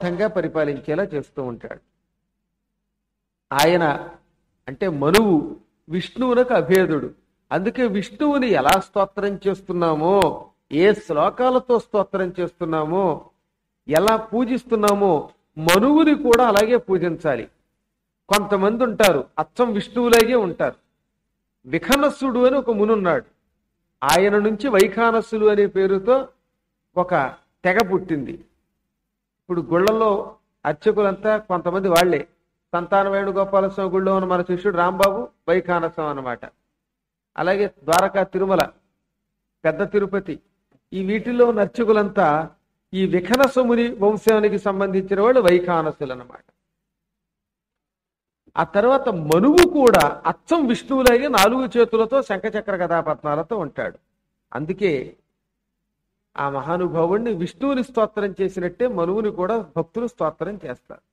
సమర్థంగా పరిపాలించేలా చేస్తూ ఉంటాడు ఆయన అంటే మనువు విష్ణువునకు అభేదుడు అందుకే విష్ణువుని ఎలా స్తోత్రం చేస్తున్నామో ఏ శ్లోకాలతో స్తోత్రం చేస్తున్నామో ఎలా పూజిస్తున్నామో మనువుని కూడా అలాగే పూజించాలి కొంతమంది ఉంటారు అచ్చం విష్ణువులాగే ఉంటారు విఖనస్సుడు అని ఒక మునున్నాడు ఆయన నుంచి వైఖానస్సులు అనే పేరుతో ఒక తెగ పుట్టింది ఇప్పుడు గుళ్ళల్లో అర్చకులంతా కొంతమంది వాళ్లే సంతాన వేణుగోపాలస్వామి గుళ్ళో ఉన్న మన శిష్యుడు రాంబాబు వైఖానస్వామి అన్నమాట అలాగే ద్వారకా తిరుమల పెద్ద తిరుపతి ఈ వీటిల్లో ఉన్న అర్చకులంతా ఈ విఖనసముని వంశానికి సంబంధించిన వాళ్ళు వైఖానసులు అన్నమాట ఆ తర్వాత మనువు కూడా అచ్చం విష్ణువులాగే నాలుగు చేతులతో శంఖచక్ర కథాపత్నాలతో ఉంటాడు అందుకే ఆ మహానుభావుణ్ణి విష్ణువుని స్తోత్రం చేసినట్టే మనువుని కూడా భక్తులు స్తోత్రం చేస్తారు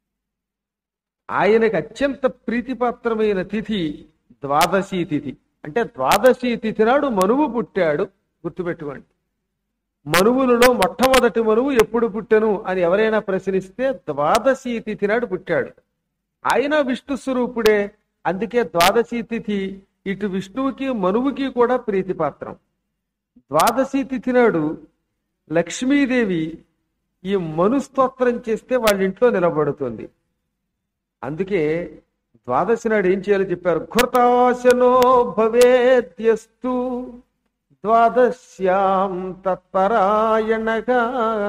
ఆయనకు అత్యంత ప్రీతిపాత్రమైన తిథి ద్వాదశి తిథి అంటే ద్వాదశి తిథి నాడు మనువు పుట్టాడు గుర్తుపెట్టుకోండి మనువులలో మొట్టమొదటి మనువు ఎప్పుడు పుట్టెను అని ఎవరైనా ప్రశ్నిస్తే ద్వాదశి తిథి నాడు పుట్టాడు ఆయన విష్ణు స్వరూపుడే అందుకే ద్వాదశి తిథి ఇటు విష్ణువుకి మనువుకి కూడా ప్రీతిపాత్రం ద్వాదశి తిథి నాడు లక్ష్మీదేవి ఈ మనుస్తోత్రం చేస్తే వాళ్ళ ఇంట్లో నిలబడుతుంది అందుకే ద్వాదశి నాడు ఏం చేయాలో చెప్పారు ఘృతాశనో భవేద్యస్తు ద్వాదశ్యాం తత్పరాయణగా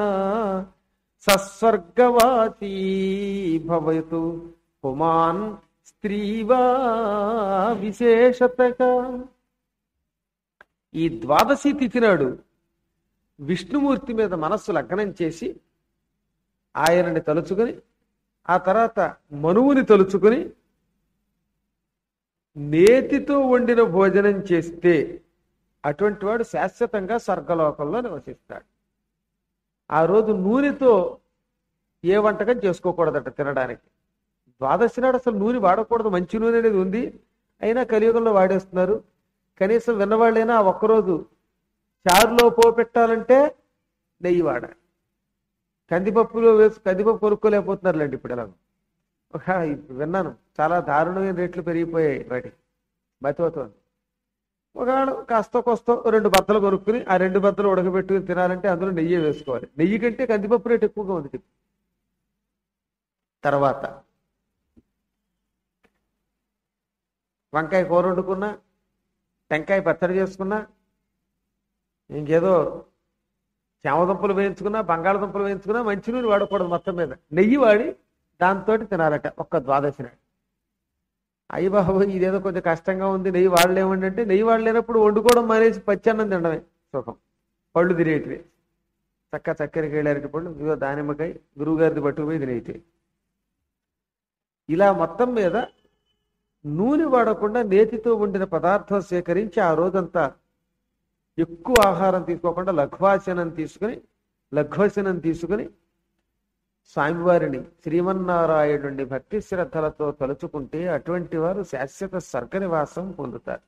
సస్వర్గవాసీ భవతు పుమాన్ స్త్రీవా విశేషతగా ఈ ద్వాదశి తిథి నాడు విష్ణుమూర్తి మీద మనస్సు లగ్నం చేసి ఆయనని తలుచుకొని ఆ తర్వాత మనువుని తలుచుకొని నేతితో వండిన భోజనం చేస్తే అటువంటి వాడు శాశ్వతంగా స్వర్గలోకంలో నివసిస్తాడు ఆ రోజు నూనెతో ఏ వంటకం చేసుకోకూడదట తినడానికి ద్వాదశి నాడు అసలు నూనె వాడకూడదు మంచి నూనె అనేది ఉంది అయినా కలియుగంలో వాడేస్తున్నారు కనీసం విన్నవాళ్ళైనా ఆ ఒక్కరోజు చారులో పోపెట్టాలంటే నెయ్యి వాడాలి కందిపప్పులో వేసి కందిపప్పు కొనుక్కోలేకపోతున్నారులేండి ఇప్పుడు ఎలా ఒక ఇప్పుడు విన్నాను చాలా దారుణమైన రేట్లు పెరిగిపోయాయి వాటికి మతిపోతుంది ఒకవేళ కాస్త కోస్తో రెండు బద్దలు కొనుక్కుని ఆ రెండు బద్దలు ఉడకబెట్టుకుని తినాలంటే అందులో నెయ్యి వేసుకోవాలి నెయ్యి కంటే కందిపప్పు రేటు ఎక్కువగా ఉంది ఇప్పుడు. తర్వాత వంకాయ కూర వండుకున్నా టెంకాయ పచ్చడి చేసుకున్నా ఇంకేదో చామదుంపలు వేయించుకున్నా బంగాళదుంపలు వేయించుకున్నా మంచి నూనె వాడకూడదు మొత్తం మీద నెయ్యి వాడి దాంతో తినాలట ఒక్క ద్వాదశి నాడు అయ్యి బాబు ఇదేదో కొంచెం కష్టంగా ఉంది నెయ్యి వాడలేమండి అంటే నెయ్యి వాడలేనప్పుడు వండుకోవడం మానేసి పచ్చన్నం తినడమే సుఖం పళ్ళు తినేటివి చక్క చక్కెరకి వెళ్ళారటి పళ్ళు ఇదో దానిమ్మకాయ గురువుగారిది పట్టుకుపోయి తినేటి ఇలా మొత్తం మీద నూనె వాడకుండా నేతితో వండిన పదార్థం సేకరించి ఆ రోజంతా ఎక్కువ ఆహారం తీసుకోకుండా లఘ్వాసనం తీసుకుని లఘ్వసనం తీసుకుని స్వామివారిని శ్రీమన్నారాయణుడిని భక్తి శ్రద్ధలతో తలుచుకుంటే అటువంటి వారు శాశ్వత స్వర్గ నివాసం పొందుతారు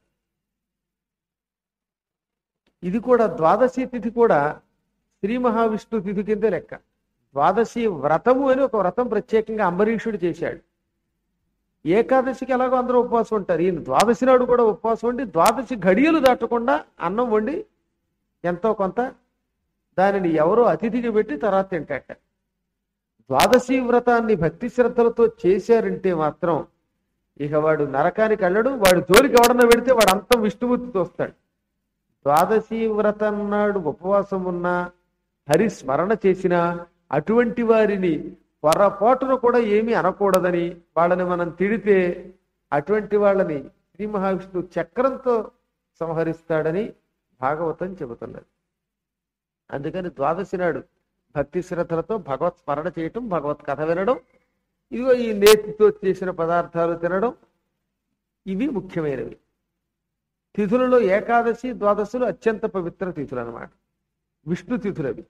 ఇది కూడా ద్వాదశి తిథి కూడా శ్రీ మహావిష్ణు తిథి కిందే లెక్క ద్వాదశి వ్రతము అని ఒక వ్రతం ప్రత్యేకంగా అంబరీషుడు చేశాడు ఏకాదశికి ఎలాగో అందరూ ఉపవాసం ఉంటారు ఈయన ద్వాదశి నాడు కూడా ఉపవాసం ఉండి ద్వాదశి ఘడియలు దాటకుండా అన్నం వండి ఎంతో కొంత దానిని ఎవరో అతిథికి పెట్టి తర్వాత తింటాట ద్వాదశి వ్రతాన్ని భక్తి శ్రద్ధలతో చేశారంటే మాత్రం ఇక వాడు నరకానికి వెళ్ళడు వాడు జోలికి ఎవడన్నా పెడితే వాడు అంతం విష్ణుమూర్తితో వస్తాడు ద్వాదశి వ్రతం నాడు ఉపవాసం ఉన్నా హరి స్మరణ చేసిన అటువంటి వారిని పొరపాటును కూడా ఏమీ అనకూడదని వాళ్ళని మనం తిడితే అటువంటి వాళ్ళని శ్రీ మహావిష్ణువు చక్రంతో సంహరిస్తాడని భాగవతం చెబుతున్నది అందుకని ద్వాదశి నాడు భక్తి శ్రద్ధలతో భగవత్ స్మరణ చేయటం భగవత్ కథ వినడం ఇదిగో ఈ నేతితో చేసిన పదార్థాలు తినడం ఇవి ముఖ్యమైనవి తిథులలో ఏకాదశి ద్వాదశులు అత్యంత పవిత్ర తిథులు అన్నమాట విష్ణు తిథులవి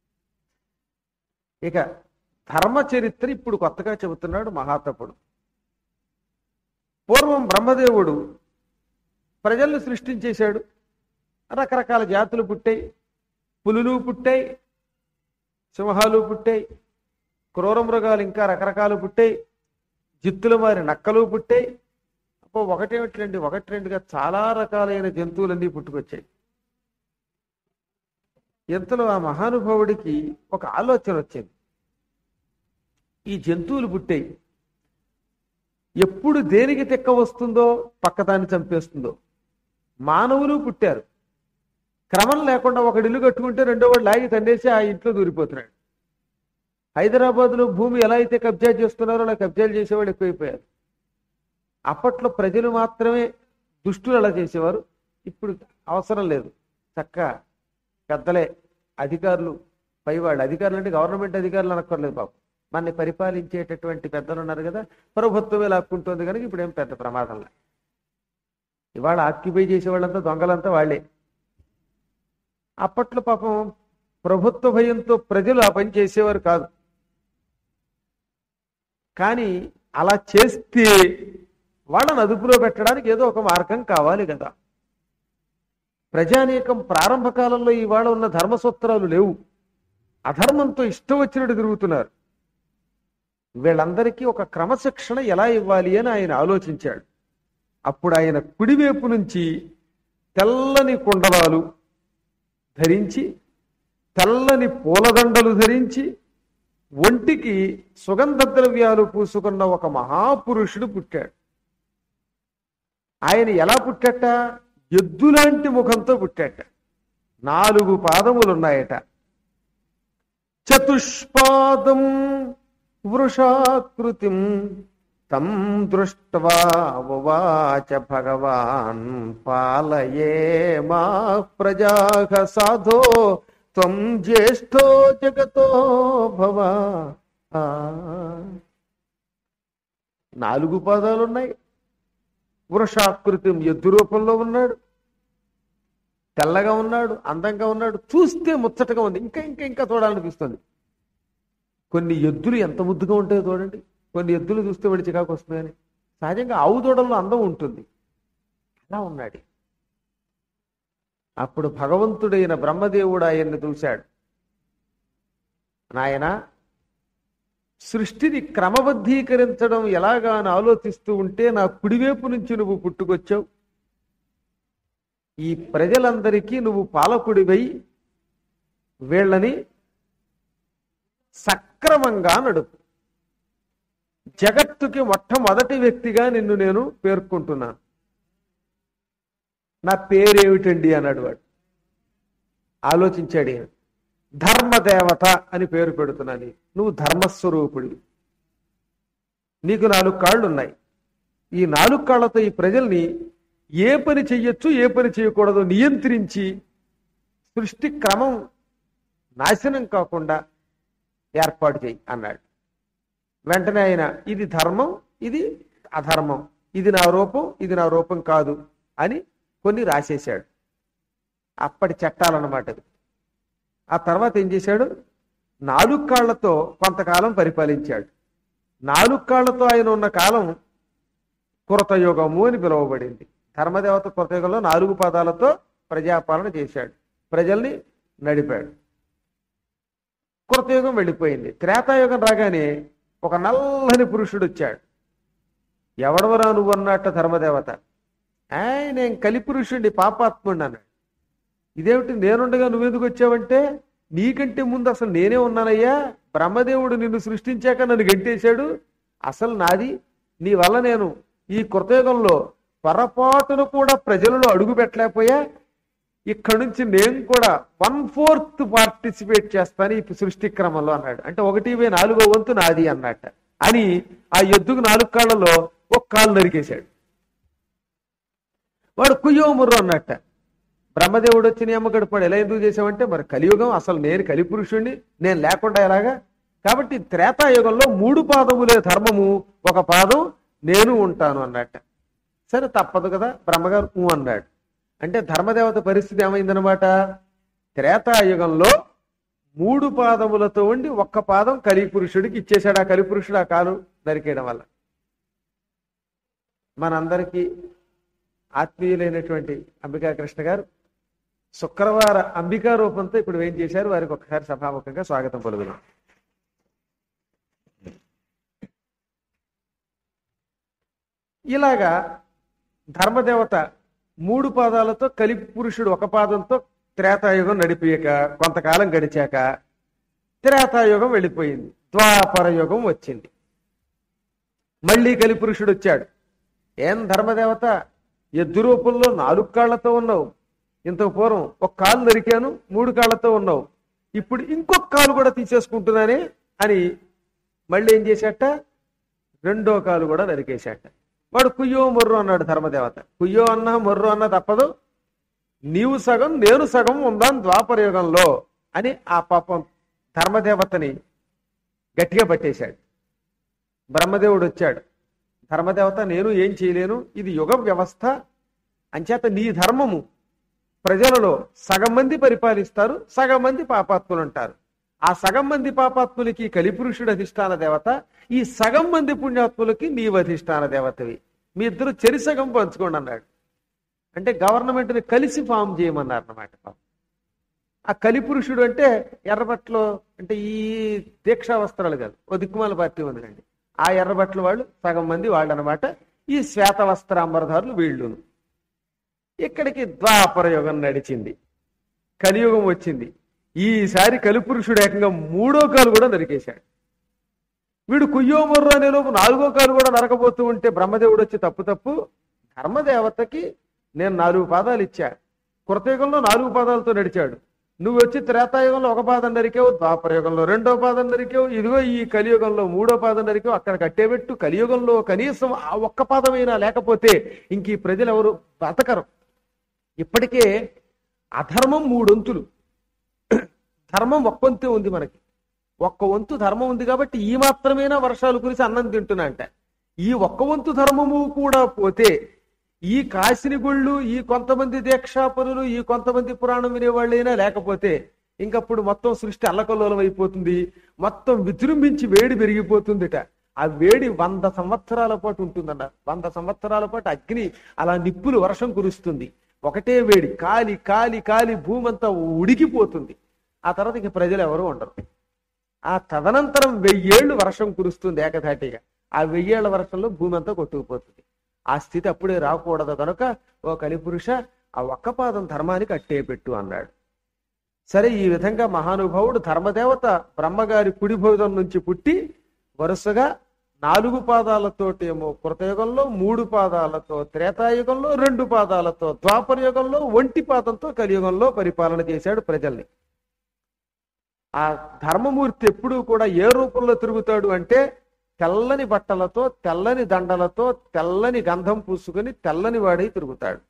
ఇక ధర్మ చరిత్ర ఇప్పుడు కొత్తగా చెబుతున్నాడు మహాతపుడు పూర్వం బ్రహ్మదేవుడు ప్రజలను సృష్టించేశాడు రకరకాల జాతులు పుట్టాయి పులులు పుట్టాయి సింహాలు పుట్టాయి క్రూర మృగాలు ఇంకా రకరకాలు పుట్టాయి జిత్తులు మారి నక్కలు పుట్టాయి అప్పుడు ఒకటేమిటి రెండు ఒకటి రెండుగా చాలా రకాలైన జంతువులన్నీ పుట్టుకొచ్చాయి ఇంతలో ఆ మహానుభావుడికి ఒక ఆలోచన వచ్చింది ఈ జంతువులు పుట్టాయి ఎప్పుడు దేనికి తెక్క వస్తుందో పక్కదాన్ని చంపేస్తుందో మానవులు పుట్టారు క్రమం లేకుండా ఒకడు ఇల్లు కట్టుకుంటే రెండో వాడు లాగి తండేసి ఆ ఇంట్లో దూరిపోతున్నాడు హైదరాబాద్లో భూమి ఎలా అయితే కబ్జా చేస్తున్నారో అలా కబ్జాలు చేసేవాడు ఎక్కువైపోయారు అప్పట్లో ప్రజలు మాత్రమే దుష్టులు అలా చేసేవారు ఇప్పుడు అవసరం లేదు చక్క పెద్దలే అధికారులు పైవాళ్ళు అధికారులు అంటే గవర్నమెంట్ అధికారులు అనక్కర్లేదు పాపం మనని పరిపాలించేటటువంటి పెద్దలు ఉన్నారు కదా ప్రభుత్వమే లాక్కుంటుంది కనుక ఇప్పుడు ఏం పెద్ద ప్రమాదంలే ఇవాళ ఆక్యుపై చేసేవాళ్ళంతా దొంగలంతా వాళ్ళే అప్పట్లో పాపం ప్రభుత్వ భయంతో ప్రజలు ఆ పని చేసేవారు కాదు కానీ అలా చేస్తే వాళ్ళని అదుపులో పెట్టడానికి ఏదో ఒక మార్గం కావాలి కదా ప్రజానీకం ప్రారంభ కాలంలో ఇవాళ ఉన్న ధర్మసూత్రాలు లేవు అధర్మంతో ఇష్టం వచ్చినట్టు తిరుగుతున్నారు వీళ్ళందరికీ ఒక క్రమశిక్షణ ఎలా ఇవ్వాలి అని ఆయన ఆలోచించాడు అప్పుడు ఆయన కుడివైపు నుంచి తెల్లని కుండలాలు ధరించి తెల్లని పూలదండలు ధరించి ఒంటికి సుగంధ ద్రవ్యాలు పూసుకున్న ఒక మహాపురుషుడు పుట్టాడు ఆయన ఎలా పుట్టట ఎద్దులాంటి ముఖంతో పుట్టాట నాలుగు పాదములున్నాయట చతుష్పాదం వృషాకృతిం తం దృష్ట్వా ఉవాచ భగవాన్ పాలయే మా ప్రజా సాధో త్వం జ్యేష్ఠో జగతో భవ ఆ. నాలుగు పాదాలున్నాయి వృషాకృతం ఎద్దు రూపంలో ఉన్నాడు తెల్లగా ఉన్నాడు అందంగా ఉన్నాడు చూస్తే ముచ్చటగా ఉంది ఇంకా ఇంకా ఇంకా చూడాలనిపిస్తుంది కొన్ని ఎద్దులు ఎంత ముద్దుగా ఉంటాయో చూడండి కొన్ని ఎద్దులు చూస్తే వాడి చికాకు వస్తుందని సహజంగా ఆవు దూడల్లో అందం ఉంటుంది అలా ఉన్నాడు అప్పుడు భగవంతుడైన బ్రహ్మదేవుడు ఆయన్ని చూశాడు నాయన సృష్టిని క్రమబద్ధీకరించడం ఎలాగా అని ఆలోచిస్తూ ఉంటే నా కుడివైపు నుంచి నువ్వు పుట్టుకొచ్చావు ఈ ప్రజలందరికీ నువ్వు పాలకుడివై వీళ్ళని సక్రమంగా నడుపు జగత్తుకి మొట్టమొదటి వ్యక్తిగా నిన్ను నేను పేర్కొంటున్నాను నా పేరేమిటండి అన్నాడు వాడు ఆలోచించాడు ఈయన ధర్మదేవత అని పేరు పెడుతున్నాను నీకు. నువ్వు ధర్మస్వరూపుడివి నీకు నాలుగు కాళ్ళు ఉన్నాయి ఈ నాలుగు కాళ్ళతో ఈ ప్రజల్ని ఏ పని చెయ్యొచ్చు ఏ పని చేయకూడదు నియంత్రించి సృష్టి క్రమం నాశనం కాకుండా ఏర్పాటు చేయి అన్నాడు వెంటనే ఆయన ఇది ధర్మం ఇది అధర్మం ఇది నా రూపం ఇది నా రూపం కాదు అని కొన్ని రాసేశాడు అప్పటి చట్టాలన్నమాట ఇది. ఆ తర్వాత ఏం చేశాడు నాలుగు కాళ్లతో కొంతకాలం పరిపాలించాడు నాలుగు కాళ్లతో ఆయన ఉన్న కాలం కృతయుగము అని పిలువబడింది ధర్మదేవత కృతయుగంలో నాలుగు పదాలతో ప్రజాపాలన చేశాడు ప్రజల్ని నడిపాడు కృతయుగం వెళ్ళిపోయింది త్రేతాయుగం రాగానే ఒక నల్లని పురుషుడు వచ్చాడు ఎవడవరా నువ్వు అన్నట్ట ధర్మదేవత ఆయ్ నేను కలిపురుషుడిని పాపాత్ముడిని అన్నాడు ఇదేమిటి నేనుండగా నువ్వెందుకు వచ్చావంటే నీకంటే ముందు అసలు నేనే ఉన్నానయ్యా బ్రహ్మదేవుడు నిన్ను సృష్టించాక నన్ను గంటేశాడు అసలు నాది నీ వల్ల నేను ఈ కృతయుగంలో పొరపాటును కూడా ప్రజలలో అడుగు పెట్టలేకపోయా ఇక్కడ నుంచి నేను కూడా వన్ ఫోర్త్ పార్టిసిపేట్ చేస్తాను ఈ సృష్టి క్రమంలో అన్నాడు అంటే ఒకటి వే నాలుగో వంతు నాది అన్నట్ట అని ఆ ఎద్దుకు నాలుగు కాళ్ళలో ఒక కాళ్ళు నరికేశాడు వాడు కుయ్యో ముర్రు అన్నట్ట బ్రహ్మదేవుడు వచ్చి నీ అమ్మ గడిపాడు ఎలా ఎందుకు చేసావంటే మరి కలియుగం అసలు నేను కలిపురుషుణ్ణి నేను లేకుండా ఎలాగా కాబట్టి త్రేతాయుగంలో మూడు పాదములే ధర్మము ఒక పాదం నేను ఉంటాను అన్నట్ట సరే తప్పదు కదా బ్రహ్మగారు ఊ అన్నాడు అంటే ధర్మదేవత పరిస్థితి ఏమైందనమాట త్రేతాయుగంలో మూడు పాదములతో ఉండి ఒక్క పాదం కలిపురుషుడికి ఇచ్చేశాడు ఆ కలిపురుషుడు ఆ కాలు నరికేయడం వల్ల మనందరికీ ఆత్మీయులైనటువంటి అంబికా కృష్ణ గారు శుక్రవార అంబికా రూపంతో ఇప్పుడు ఏం చేశారు వారికి ఒకసారి సభాముఖంగా స్వాగతం పలుకుదాం ఇలాగా ధర్మదేవత మూడు పాదాలతో కలిపి పురుషుడు ఒక పాదంతో త్రేతాయుగం నడిపాక కొంతకాలం గడిచాక త్రేతాయుగం వెళ్ళిపోయింది ద్వాపర యుగం వచ్చింది మళ్ళీ కలిపురుషుడు వచ్చాడు ఏం ధర్మదేవత ఎద్దు రూపంలో నాలుగు కాళ్లతో ఉన్నావు ఇంతకు పూర్వం ఒక కాలు నరికాను మూడు కాళ్లతో ఉన్నావు ఇప్పుడు ఇంకొక కాలు కూడా తీసేసుకుంటున్నానే అని మళ్ళీ ఏం చేశాట రెండో కాలు కూడా నరికేశాట వాడు కుయ్యో మొర్రు అన్నాడు ధర్మదేవత కుయ్యో అన్నా మొర్రు అన్నా తప్పదు నీవు సగం నేను సగం ఉందాం ద్వాపర యుగంలో అని ఆ పాపం ధర్మదేవతని గట్టిగా పట్టేశాడు బ్రహ్మదేవుడు వచ్చాడు ధర్మదేవత నేను ఏం చేయలేను ఇది యుగ వ్యవస్థ అంచేత నీ ధర్మము ప్రజలలో సగం మంది పరిపాలిస్తారు సగం మంది పాపాత్ములు ఉంటారు ఆ సగం మంది పాపాత్ములకి కలిపురుషుడు అధిష్టాన దేవత ఈ సగం మంది పుణ్యాత్ములకి నీవు అధిష్టాన దేవతవి మీ ఇద్దరు చెరి సగం పంచుకోండి అన్నాడు అంటే గవర్నమెంట్ని కలిసి ఫామ్ చేయమన్నారు అన్నమాట ఆ కలిపురుషుడు అంటే ఎర్రబట్టలు అంటే ఈ దీక్షా వస్త్రాలు కాదు ఓ దిక్కుమాల పార్టీ ఉందండి ఆ ఎర్రబట్టల వాళ్ళు సగం మంది వాళ్ళు అనమాట ఈ శ్వేత వస్త్రాంబరధారులు వీళ్ళును ఇక్కడికి ద్వాపర యుగం నడిచింది కలియుగం వచ్చింది ఈసారి కలిపురుషుడు ఏకంగా మూడో కాలు కూడా నరికేశాడు వీడు కుయ్యో మొర్రో అనే లోపు నాలుగో కాలు కూడా నరకబోతూ ఉంటే బ్రహ్మదేవుడు వచ్చి తప్పు తప్పు ధర్మదేవతకి నేను నాలుగు పాదాలు ఇచ్చా కృతయుగంలో నాలుగు పాదాలతో నడిచాడు నువ్వు వచ్చి త్రేతాయుగంలో ఒక పాదం నరికావు ద్వాపరయుగంలో రెండో పాదం నరికావు ఇదిగో ఈ కలియుగంలో మూడో పాదం నరికావు అక్కడ కట్టేబెట్టు కలియుగంలో కనీసం ఆ ఒక్క పాదమైనా లేకపోతే ఇంక ఈ ప్రజలు ఎవరు బతకరు ఇప్పటికే అధర్మం మూడొంతులు ధర్మం ఒక్క వంతే ఉంది మనకి ఒక్క వంతు ధర్మం ఉంది కాబట్టి ఈ మాత్రమేనా వర్షాలు కురిసి అన్నం తింటున్నా అంట ఈ ఒక్క వంతు ధర్మము కూడా పోతే ఈ కాసిని గుళ్ళు ఈ కొంతమంది దీక్షాపరులు ఈ కొంతమంది పురాణం వినేవాళ్ళైనా లేకపోతే ఇంకప్పుడు మొత్తం సృష్టి అల్లకల్లోలం అయిపోతుంది మొత్తం విజృంభించి వేడి పెరిగిపోతుందిట ఆ వేడి వంద సంవత్సరాల పాటు ఉంటుందన్న వంద సంవత్సరాల పాటు అగ్ని అలా నిప్పులు వర్షం కురుస్తుంది ఒకటే వేడి కాలి కాలి కాలి భూమి అంతా ఉడికిపోతుంది ఆ తర్వాత ఇంక ప్రజలు ఎవరు ఉండరు ఆ తదనంతరం వెయ్యేళ్ళు వర్షం కురుస్తుంది ఏకధాటిగా ఆ వెయ్యేళ్ల వర్షంలో భూమి అంతా కొట్టుకుపోతుంది ఆ స్థితి అప్పుడే రాకూడదు కనుక ఓ కలిపురుష ఆ ఒక్క పాదం ధర్మానికి అట్టే పెట్టు అన్నాడు సరే ఈ విధంగా మహానుభావుడు ధర్మదేవత బ్రహ్మగారి కుడి భోజనం నుంచి పుట్టి వరుసగా నాలుగు పాదాలతోటేమో కృతయుగంలో మూడు పాదాలతో త్రేతాయుగంలో రెండు పాదాలతో ద్వాపర యుగంలో ఒంటి పాదంతో కలియుగంలో పరిపాలన చేశాడు ప్రజల్ని ఆ ధర్మమూర్తి ఎప్పుడూ కూడా ఏ రూపంలో తిరుగుతాడు అంటే తెల్లని బట్టలతో తెల్లని దండలతో తెల్లని గంధం పూసుకొని తెల్లని వాడై తిరుగుతాడు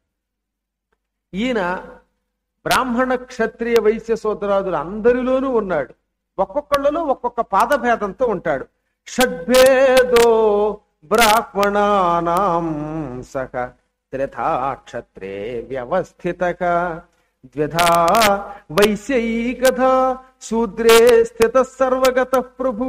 ఈయన బ్రాహ్మణ క్షత్రియ వైశ్య సోదరాదులు అందరిలోనూ ఉన్నాడు ఒక్కొక్కళ్ళలో ఒక్కొక్క పాదభేదంతో ఉంటాడు షడ్భేదో బ్రాహ్మణానాం సహ త్రిథా క్షత్రే వ్యవస్థితక ద్విధా వైశ్యైకథా శూద్రే స్థిత సర్వగత ప్రభు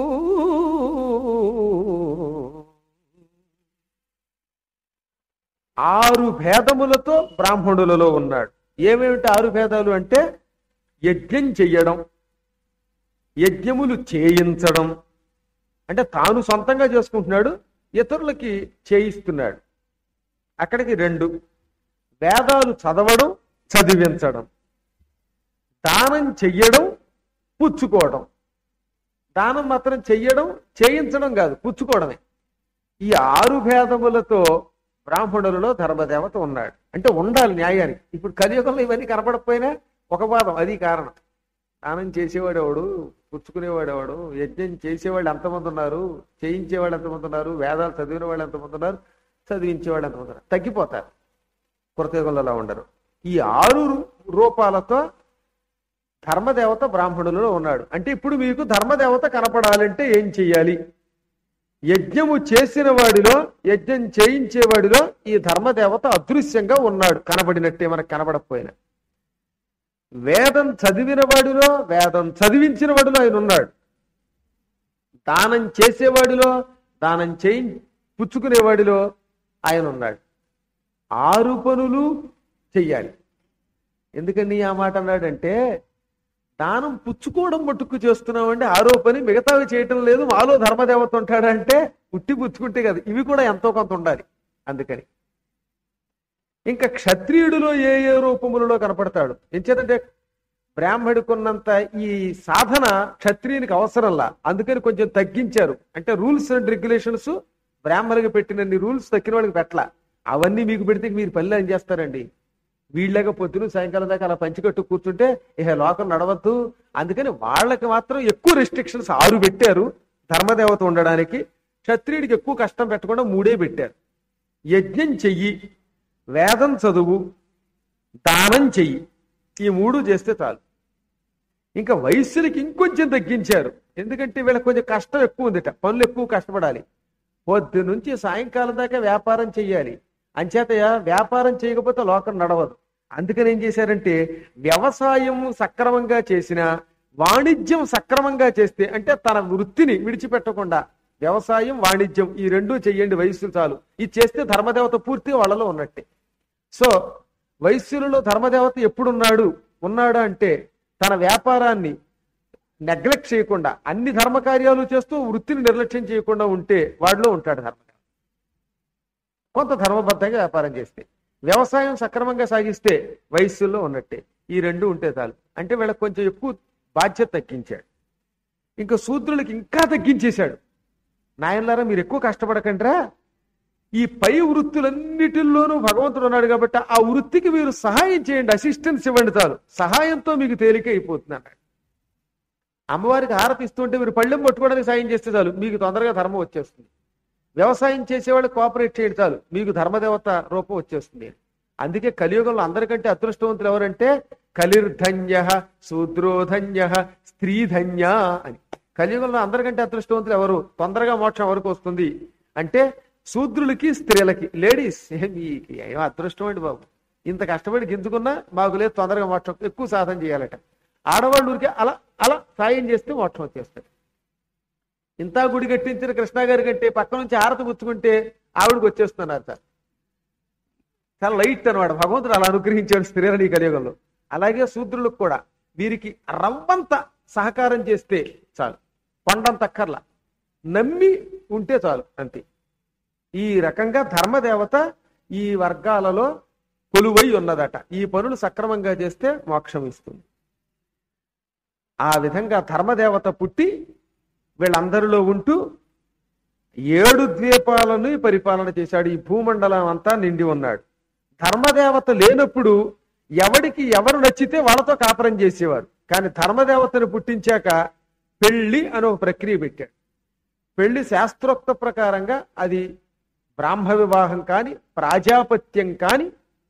ఆరు భేదములతో బ్రాహ్మణులలో ఉన్నాడు ఏమేమిటి ఆరు భేదాలు అంటే యజ్ఞం చెయ్యడం యజ్ఞములు చేయించడం అంటే తాను సొంతంగా చేసుకుంటున్నాడు ఇతరులకి చేయిస్తున్నాడు అక్కడికి రెండు వేదాలు చదవడం చదివించడం దానం చెయ్యడం పుచ్చుకోవడం దానం మాత్రం చెయ్యడం చేయించడం కాదు పుచ్చుకోవడమే ఈ ఆరు భేదములతో బ్రాహ్మణులలో ధర్మదేవత ఉన్నాడు అంటే ఉండాలి న్యాయానికి ఇప్పుడు కలియుగంలో ఇవన్నీ కనపడకపోయినా ఒక పాదం అది కారణం దానం చేసేవాడెవడు పుచ్చుకునేవాడెవడు యజ్ఞం చేసేవాళ్ళు ఎంతమంది ఉన్నారు చేయించేవాళ్ళు ఎంతమంది ఉన్నారు వేదాలు చదివిన వాళ్ళు ఎంతమంది ఉన్నారు చదివించేవాళ్ళు ఎంతమంది ఉన్నారు తగ్గిపోతారు కృతయుగంలో అలా ఉండరు ఈ ఆరు రూపాలతో ధర్మదేవత బ్రాహ్మణులలో ఉన్నాడు అంటే ఇప్పుడు మీకు ధర్మదేవత కనపడాలంటే ఏం చెయ్యాలి యజ్ఞము చేసిన వాడిలో యజ్ఞం చేయించేవాడిలో ఈ ధర్మదేవత అదృశ్యంగా ఉన్నాడు కనబడినట్టే మనకు కనబడకపోయినా వేదం చదివిన వాడిలో వేదం చదివించిన వాడిలో ఆయన ఉన్నాడు దానం చేసేవాడిలో దానం చేయి పుచ్చుకునేవాడిలో ఆయన ఉన్నాడు ఆరు పనులు చెయ్యాలి ఎందుకని ఆ మాట అన్నాడంటే దానం పుచ్చుకోవడం మట్టుకు చేస్తున్నామంటే ఆరో పని మిగతావి చేయటం లేదు మాలో ధర్మదేవత ఉంటాడంటే ఉట్టి పుచ్చుకుంటే కదా ఇవి కూడా ఎంతో కొంత ఉండాలి అందుకని ఇంకా క్షత్రియుడిలో ఏ ఏ రూపములలో కనపడతాడు ఎంచేతంటే బ్రాహ్మడికున్నంత ఈ సాధన క్షత్రియునికి అవసరంలా అందుకని కొంచెం తగ్గించారు అంటే రూల్స్ అండ్ రెగ్యులేషన్స్ బ్రాహ్మణులకు పెట్టినన్ని రూల్స్ తక్కిన వాళ్ళకి పెట్టలా అవన్నీ మీకు పెడితే మీరు పనులు ఏం చేస్తారండి వీళ్ళగా పొద్దున సాయంకాలం దాకా అలా పంచికట్టు కూర్చుంటే ఇహ లోకం నడవద్దు అందుకని వాళ్ళకి మాత్రం ఎక్కువ రెస్ట్రిక్షన్స్ ఆరు పెట్టారు ధర్మదేవత ఉండడానికి క్షత్రియుడికి ఎక్కువ కష్టం పెట్టకుండా మూడే పెట్టారు యజ్ఞం చెయ్యి వేదం చదువు దానం చెయ్యి ఈ మూడు చేస్తే చాలు ఇంకా వయస్సులకి ఇంకొంచెం తగ్గించారు ఎందుకంటే వీళ్ళకి కొంచెం కష్టం ఎక్కువ ఉందిట పనులు ఎక్కువ కష్టపడాలి పొద్దు నుంచి సాయంకాలం దాకా వ్యాపారం చెయ్యాలి అంచేత వ్యాపారం చేయకపోతే లోకం నడవదు అందుకని ఏం చేశారంటే వ్యవసాయం సక్రమంగా చేసిన వాణిజ్యం సక్రమంగా చేస్తే అంటే తన వృత్తిని విడిచిపెట్టకుండా వ్యవసాయం వాణిజ్యం ఈ రెండూ చెయ్యండి వయస్సులు చాలు ఇది చేస్తే ధర్మదేవత పూర్తిగా వాళ్ళలో ఉన్నట్టే సో వైశ్యులలో ధర్మదేవత ఎప్పుడున్నాడు ఉన్నాడు అంటే తన వ్యాపారాన్ని నెగ్లెక్ట్ చేయకుండా అన్ని ధర్మ కార్యాలు చేస్తూ వృత్తిని నిర్లక్ష్యం చేయకుండా ఉంటే వాడిలో ఉంటాడు ధర్మదేవత కొంత ధర్మబద్ధంగా వ్యాపారం చేస్తే వ్యవసాయం సక్రమంగా సాగిస్తే వయస్సుల్లో ఉన్నట్టే ఈ రెండు ఉంటే చాలు అంటే వీళ్ళకి కొంచెం ఎక్కువ బాధ్యత తగ్గించాడు ఇంకా శూద్రులకి ఇంకా తగ్గించేశాడు నాయనలారా మీరు ఎక్కువ కష్టపడకండిరా ఈ పై వృత్తులన్నిటిల్లోనూ భగవంతుడు ఉన్నాడు కాబట్టి ఆ వృత్తికి మీరు సహాయం చేయండి అసిస్టెన్స్ ఇవ్వండి చాలు సహాయంతో మీకు తేలిక అయిపోతుంది అన్నాడు అమ్మవారికి హారతి ఇస్తుంటే మీరు పళ్ళెం పట్టుకోవడానికి సాయం చేస్తే చాలు మీకు తొందరగా ధర్మం వచ్చేస్తుంది వ్యవసాయం చేసేవాళ్ళు కోఆపరేట్ చేయండి చాలు మీకు ధర్మదేవత రూపం వచ్చేస్తుంది అందుకే కలియుగంలో అందరికంటే అదృష్టవంతులు ఎవరంటే కలిర్ధన్య శూద్రోధన్య స్త్రీధన్య అని కలియుగంలో అందరికంటే అదృష్టవంతులు ఎవరు తొందరగా మోక్షం ఎవరికి వస్తుంది అంటే శూద్రులకి స్త్రీలకి లేడీస్ మీకు ఏం అదృష్టం అండి బాబు ఇంత కష్టపడి గింజుకున్నా మాకు లేదు తొందరగా మోక్షం ఎక్కువ సాధన చేయాలట ఆడవాళ్ళు ఊరికే అలా అలా సాయం చేస్తే మోక్షం వచ్చేస్తాడు ఇంత గుడి కట్టించిన కృష్ణ గారి కంటే పక్క నుంచి ఆరతి పుచ్చుకుంటే ఆవిడకి వచ్చేస్తున్నారు సార్ చాలా లైట్ అనమాట భగవంతుడు అలా అనుగ్రహించాడు స్త్రీలని ఈ కలియుగంలో అలాగే శూద్రులకు కూడా వీరికి రవ్వంత సహకారం చేస్తే చాలు కొండంత అక్కర్లా నమ్మి ఉంటే చాలు అంతే ఈ రకంగా ధర్మదేవత ఈ వర్గాలలో కొలువై ఉన్నదట ఈ పనులు సక్రమంగా చేస్తే మోక్షం ఇస్తుంది ఆ విధంగా ధర్మదేవత పుట్టి వీళ్ళందరిలో ఉంటూ ఏడు ద్వీపాలను పరిపాలన చేశాడు ఈ భూమండలం అంతా నిండి ఉన్నాడు ధర్మదేవత లేనప్పుడు ఎవడికి ఎవరు నచ్చితే వాళ్ళతో కాపురం చేసేవారు కానీ ధర్మదేవతను పుట్టించాక పెళ్లి అని ఒక ప్రక్రియ పెట్టాడు పెళ్లి శాస్త్రోక్త ప్రకారంగా అది బ్రాహ్మ వివాహం కానీ ప్రాజాపత్యం కానీ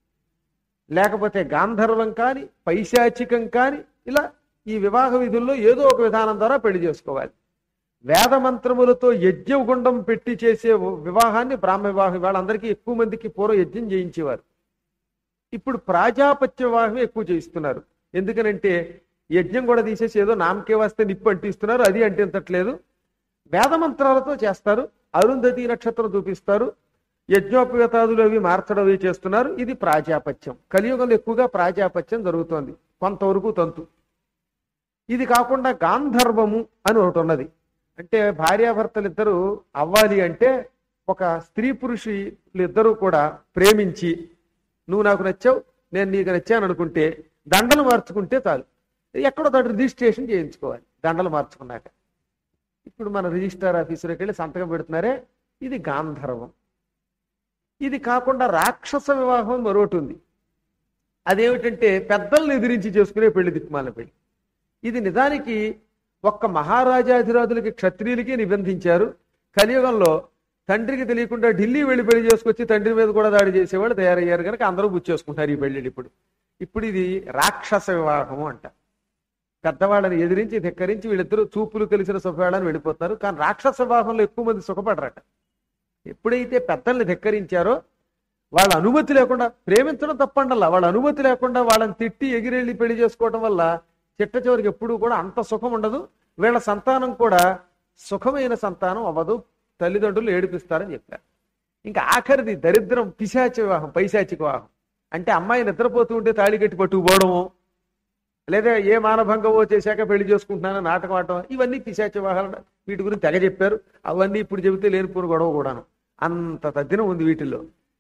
లేకపోతే గాంధర్వం కానీ పైశాచికం కానీ ఇలా ఈ వివాహ విధుల్లో ఏదో ఒక విధానం ద్వారా పెళ్లి చేసుకోవాలి వేద మంత్రములతో యజ్ఞగుండం పెట్టి చేసే వివాహాన్ని బ్రాహ్మ వివాహం వాళ్ళందరికీ ఎక్కువ మందికి పూర్వ యజ్ఞం చేయించేవారు ఇప్పుడు ప్రాజాపత్య వివాహమే ఎక్కువ చేయిస్తున్నారు ఎందుకనంటే యజ్ఞం కూడా తీసేసి ఏదో నామకే వస్తే నిప్పు అంటిస్తున్నారు అది అంటించట్లేదు వేద మంత్రాలతో చేస్తారు అరుంధతి నక్షత్రం చూపిస్తారు యజ్ఞోపవేతాదులు అవి మార్చడం అవి చేస్తున్నారు ఇది ప్రాజాపత్యం కలియుగంలో ఎక్కువగా ప్రాజాపత్యం జరుగుతోంది కొంతవరకు తంతు ఇది కాకుండా గాంధర్వము అని ఒకటి ఉన్నది అంటే భార్యాభర్తలు ఇద్దరు అవ్వాలి అంటే ఒక స్త్రీ పురుషులు ఇద్దరు కూడా ప్రేమించి నువ్వు నాకు నచ్చావు నేను నీకు నచ్చాను అనుకుంటే దండలు మార్చుకుంటే చాలు ఎక్కడో దాటి రిజిస్ట్రేషన్ చేయించుకోవాలి దండలు మార్చుకున్నాక ఇప్పుడు మన రిజిస్టర్ ఆఫీసులోకి వెళ్ళి సంతకం పెడుతున్నారే ఇది గాంధర్వం ఇది కాకుండా రాక్షస వివాహం అని మరొకటి ఉంది అదేమిటంటే పెద్దల్ని ఎదిరించి చేసుకునే పెళ్లి దిక్కుమాల పెళ్లి ఇది నిజానికి ఒక్క మహారాజాధిరాజులకి క్షత్రియులకి నిబంధించారు కలియుగంలో తండ్రికి తెలియకుండా ఢిల్లీ వెళ్ళి పెళ్లి చేసుకొచ్చి తండ్రి మీద కూడా దాడి చేసేవాళ్ళు తయారయ్యారు కనుక అందరూ చేసుకుంటారు ఈ పెళ్లిళ్ళు ఇప్పుడు ఇప్పుడు ఇది రాక్షస వివాహము అంట పెద్దవాళ్ళని ఎదిరించి ధిక్కరించి వీళ్ళిద్దరూ చూపులు కలిసిన సుఖవాళ్ళని వెళ్ళిపోతారు కానీ రాక్షస వివాహంలో ఎక్కువ మంది సుఖపడరట ఎప్పుడైతే పెద్దల్ని ధిక్కరించారో వాళ్ళ అనుమతి లేకుండా ప్రేమించడం తప్పండల్లా వాళ్ళ అనుమతి లేకుండా వాళ్ళని తిట్టి ఎగిరెళ్ళి పెళ్లి చేసుకోవడం వల్ల చిట్ట చివరికి ఎప్పుడూ కూడా అంత సుఖం ఉండదు వీళ్ళ సంతానం కూడా సుఖమైన సంతానం అవ్వదు తల్లిదండ్రులు ఏడిపిస్తారని చెప్పారు ఇంకా ఆఖరిది దరిద్రం పిశాచ వివాహం పైశాచిక వివాహం అంటే అమ్మాయి నిద్రపోతూ ఉంటే తాళి కట్టి పట్టుకుపోవడము లేదా ఏ మానభంగమో చేశాక పెళ్లి చేసుకుంటున్నానని నాటకం ఆడటం ఇవన్నీ పిశాచ వివాహాలు వీటి గురించి తెగ చెప్పారు అవన్నీ ఇప్పుడు చెబితే లేనిపోని గొడవ కూడాను అంత తద్దినం ఉంది వీటిల్లో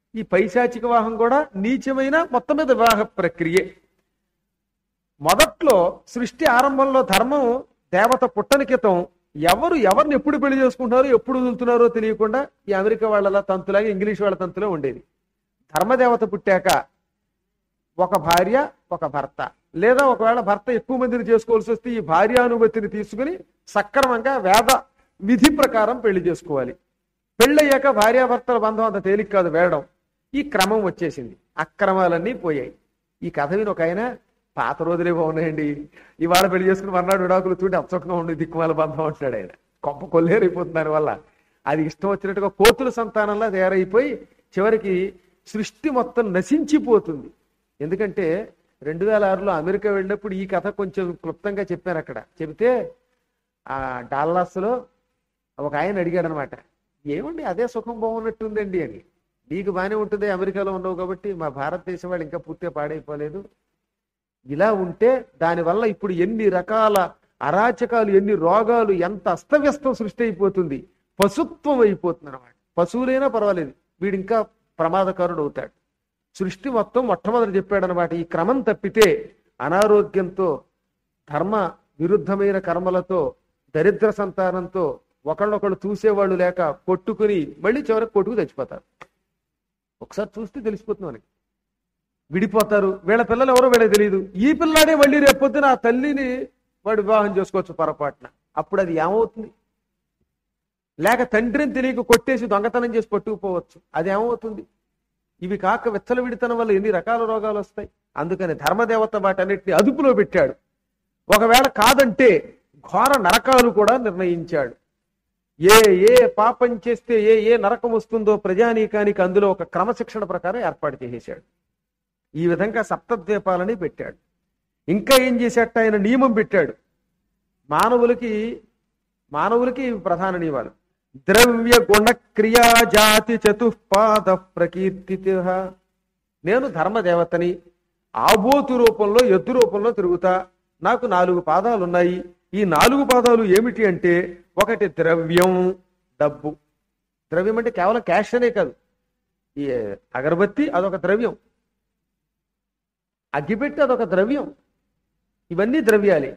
ఈ పైశాచిక వివాహం కూడా నీచమైన మొత్తం మీద వివాహ ప్రక్రియే మొదట్లో సృష్టి ఆరంభంలో ధర్మం దేవత పుట్టని క్రితం ఎవరు ఎవరిని ఎప్పుడు పెళ్లి చేసుకుంటున్నారో ఎప్పుడు వదులుతున్నారో తెలియకుండా ఈ అమెరికా వాళ్ళ తంతులాగా ఇంగ్లీష్ వాళ్ళ తంతులో ఉండేది ధర్మదేవత పుట్టాక ఒక భార్య ఒక భర్త లేదా ఒకవేళ భర్త ఎక్కువ మందిని చేసుకోవాల్సి వస్తే ఈ భార్యానుమతిని తీసుకుని సక్రమంగా వేద విధి ప్రకారం పెళ్లి చేసుకోవాలి పెళ్ళయ్యాక భార్యాభర్తల బంధం అంత తేలిక కాదు వేయడం ఈ క్రమం వచ్చేసింది అక్రమాలన్నీ పోయాయి ఈ కథ విని ఒక ఆయన పాత రోజులే బాగున్నాయండి ఇవాళ పెళ్లి చేసుకుని మర్నాడు విడాకులు చూడి అప్సకంగా ఉండి దిక్కుమాల బంధం అంటున్నాడు ఆయన కొంప కొల్లేరైపోతుంది దానివల్ల అది ఇష్టం వచ్చినట్టుగా కోతుల సంతానంలా తయారైపోయి చివరికి సృష్టి మొత్తం నశించిపోతుంది ఎందుకంటే రెండు వేల ఆరులో అమెరికా వెళ్ళినప్పుడు ఈ కథ కొంచెం క్లుప్తంగా చెప్పారు అక్కడ చెబితే ఆ డాల్లాస్లో ఒక ఆయన అడిగాడు అనమాట ఏమండి అదే సుఖం బాగున్నట్టుందండి అని నీకు బాగానే ఉంటుంది అమెరికాలో ఉన్నావు కాబట్టి మా భారతదేశం వాళ్ళు ఇంకా పూర్తిగా పాడైపోలేదు ఇలా ఉంటే దానివల్ల ఇప్పుడు ఎన్ని రకాల అరాచకాలు ఎన్ని రోగాలు ఎంత అస్తవ్యస్తం సృష్టి అయిపోతుంది పశుత్వం అయిపోతుంది అనమాట పశువులైనా పర్వాలేదు వీడు ఇంకా ప్రమాదకారుడు అవుతాడు సృష్టి మొత్తం మొట్టమొదటి చెప్పాడనమాట ఈ క్రమం తప్పితే అనారోగ్యంతో ధర్మ విరుద్ధమైన కర్మలతో దరిద్ర సంతానంతో ఒకళ్ళొకళ్ళు చూసేవాళ్ళు లేక కొట్టుకుని మళ్ళీ చివరికి కొట్టుకు చచ్చిపోతారు ఒకసారి చూస్తే తెలిసిపోతుంది మనకి విడిపోతారు వీళ్ళ పిల్లలు ఎవరో వీళ్ళకి తెలియదు ఈ పిల్లాడే మళ్ళీ రేపొద్దున ఆ తల్లిని వాడు వివాహం చేసుకోవచ్చు పొరపాటున అప్పుడు అది ఏమవుతుంది లేక తండ్రిని తెలియక కొట్టేసి దొంగతనం చేసి పట్టుకుపోవచ్చు అది ఏమవుతుంది ఇవి కాక విచ్చలవిడితనం వల్ల ఎన్ని రకాల రోగాలు వస్తాయి అందుకని ధర్మదేవత వాటన్నిటిని అదుపులో పెట్టాడు ఒకవేళ కాదంటే ఘోర నరకాలు కూడా నిర్ణయించాడు ఏ ఏ పాపం చేస్తే ఏ ఏ నరకం వస్తుందో ప్రజానీకానికి అందులో ఒక క్రమశిక్షణ ప్రకారం ఏర్పాటు చేసేశాడు ఈ విధంగా సప్తద్వీపాలని పెట్టాడు ఇంకా ఏం చేసేట ఆయన నియమం పెట్టాడు మానవులకి మానవులకి ఇవి ప్రధాన నియమాలు ద్రవ్య గుణ క్రియా జాతి చతుఃపాద ప్రకీర్తి నేను ధర్మదేవతని ఆబోతు రూపంలో ఎద్దు రూపంలో తిరుగుతా నాకు నాలుగు పాదాలు ఉన్నాయి ఈ నాలుగు పాదాలు ఏమిటి అంటే ఒకటి ద్రవ్యం డబ్బు ద్రవ్యం అంటే కేవలం క్యాష్ అనే కాదు ఈ అగరబత్తి అదొక ద్రవ్యం అగ్గిపెట్టి అదొక ద్రవ్యం ఇవన్నీ ద్రవ్యాలే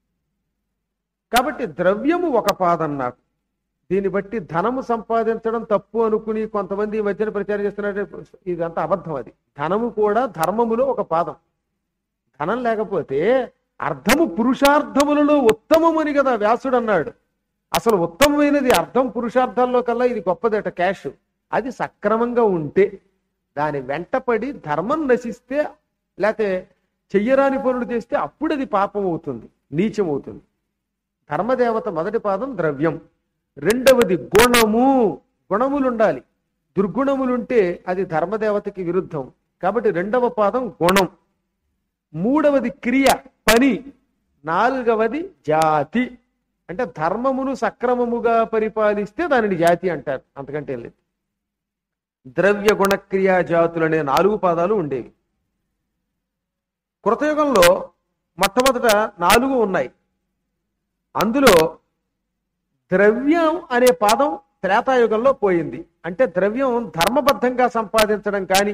కాబట్టి ద్రవ్యము ఒక పాదం నాకు దీన్ని బట్టి ధనము సంపాదించడం తప్పు అనుకుని కొంతమంది ఈ మధ్యన ప్రచారం చేస్తున్నట్టు ఇదంతా అబద్ధం అది ధనము కూడా ధర్మములో ఒక పాదం ధనం లేకపోతే అర్థము పురుషార్థములలో ఉత్తమమని కదా వ్యాసుడు అన్నాడు అసలు ఉత్తమమైనది అర్థం పురుషార్థాల్లో కల్లా ఇది గొప్పదట క్యాష్ అది సక్రమంగా ఉంటే దాని వెంటపడి ధర్మం నశిస్తే లేకపోతే చెయ్యరాని పనులు చేస్తే అప్పుడు అది పాపం అవుతుంది నీచం అవుతుంది ధర్మదేవత మొదటి పాదం ద్రవ్యం రెండవది గుణము గుణములు ఉండాలి దుర్గుణములుంటే అది ధర్మదేవతకి విరుద్ధం కాబట్టి రెండవ పాదం గుణం మూడవది క్రియ పని నాలుగవది జాతి అంటే ధర్మమును సక్రమముగా పరిపాలిస్తే దానిని జాతి అంటారు అంతకంటే ఏం లేదు ద్రవ్య గుణక్రియా జాతులు అనే నాలుగు పాదాలు ఉండేవి కృతయుగంలో మొట్టమొదట నాలుగు ఉన్నాయి అందులో ద్రవ్యం అనే పాదం త్రేతాయుగంలో పోయింది అంటే ద్రవ్యం ధర్మబద్ధంగా సంపాదించడం కానీ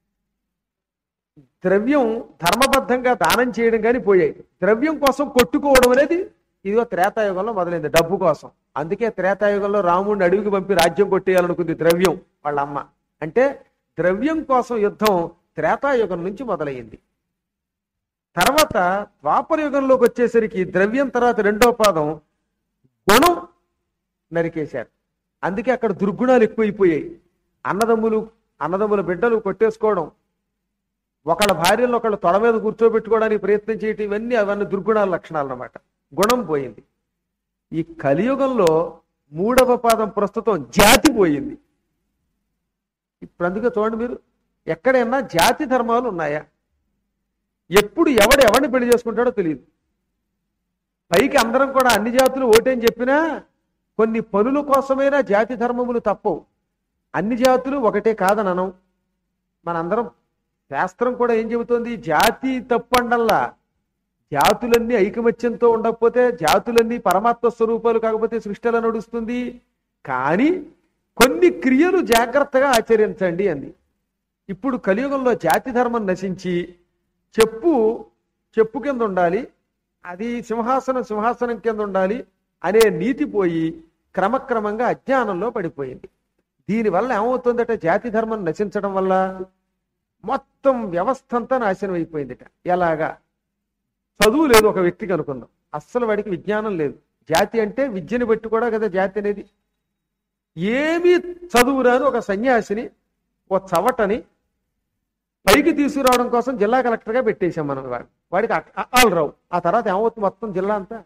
ద్రవ్యం ధర్మబద్ధంగా దానం చేయడం కానీ పోయాయి ద్రవ్యం కోసం కొట్టుకోవడం అనేది ఇదిగో త్రేతాయుగంలో మొదలైంది డబ్బు కోసం అందుకే త్రేతాయుగంలో రాముడిని అడవికి పంపి రాజ్యం కొట్టేయాలనుకుంది ద్రవ్యం వాళ్ళ అమ్మ అంటే ద్రవ్యం కోసం యుద్ధం త్రేతాయుగం నుంచి మొదలైంది తర్వాత ద్వాపర యుగంలోకి వచ్చేసరికి ద్రవ్యం తర్వాత రెండో పాదం గుణం నరికేశారు అందుకే అక్కడ దుర్గుణాలు ఎక్కువైపోయాయి అన్నదమ్ములు అన్నదమ్ముల బిడ్డలు కొట్టేసుకోవడం ఒకళ్ళ భార్యలను ఒకళ్ళ తొడ మీద కూర్చోబెట్టుకోవడానికి ప్రయత్నం చేయటం ఇవన్నీ అవన్నీ దుర్గుణాల లక్షణాలు అన్నమాట గుణం పోయింది ఈ కలియుగంలో మూడవ పాదం ప్రస్తుతం జాతి పోయింది ఇప్పుడు అందుకే చూడండి మీరు ఎక్కడైనా జాతి ధర్మాలు ఉన్నాయా ఎప్పుడు ఎవడు ఎవరిని పెళ్లి చేసుకుంటాడో తెలియదు పైకి అందరం కూడా అన్ని జాతులు ఓటేని చెప్పినా కొన్ని పనుల కోసమైనా జాతి ధర్మములు తప్పవు అన్ని జాతులు ఒకటే కాదననం మనందరం శాస్త్రం కూడా ఏం చెబుతోంది జాతి తప్పండల్లా జాతులన్నీ ఐకమత్యంతో ఉండకపోతే జాతులన్నీ పరమాత్మ స్వరూపాలు కాకపోతే సృష్టిలో నడుస్తుంది కానీ కొన్ని క్రియలు జాగ్రత్తగా ఆచరించండి అంది ఇప్పుడు కలియుగంలో జాతి ధర్మం నశించి చెప్పు చెప్పు కింద ఉండాలి అది సింహాసనం సింహాసనం కింద ఉండాలి అనే నీతి పోయి క్రమక్రమంగా అజ్ఞానంలో పడిపోయింది దీనివల్ల ఏమవుతుందట జాతి ధర్మం నశించడం వల్ల మొత్తం వ్యవస్థ అంతా నాశనం అయిపోయిందిట ఎలాగా చదువు లేదు ఒక వ్యక్తికి అనుకుందాం అస్సలు వాడికి విజ్ఞానం లేదు జాతి అంటే విద్యని బట్టి కూడా కదా జాతి అనేది ఏమీ చదువు రాని ఒక సన్యాసిని ఓ చవటని పైకి తీసుకురావడం కోసం జిల్లా కలెక్టర్గా పెట్టేశాం మనం వాడిని వాడికి అ- అ- ఆలు రావు ఆ తర్వాత ఏమవుతుంది మొత్తం జిల్లా అంతా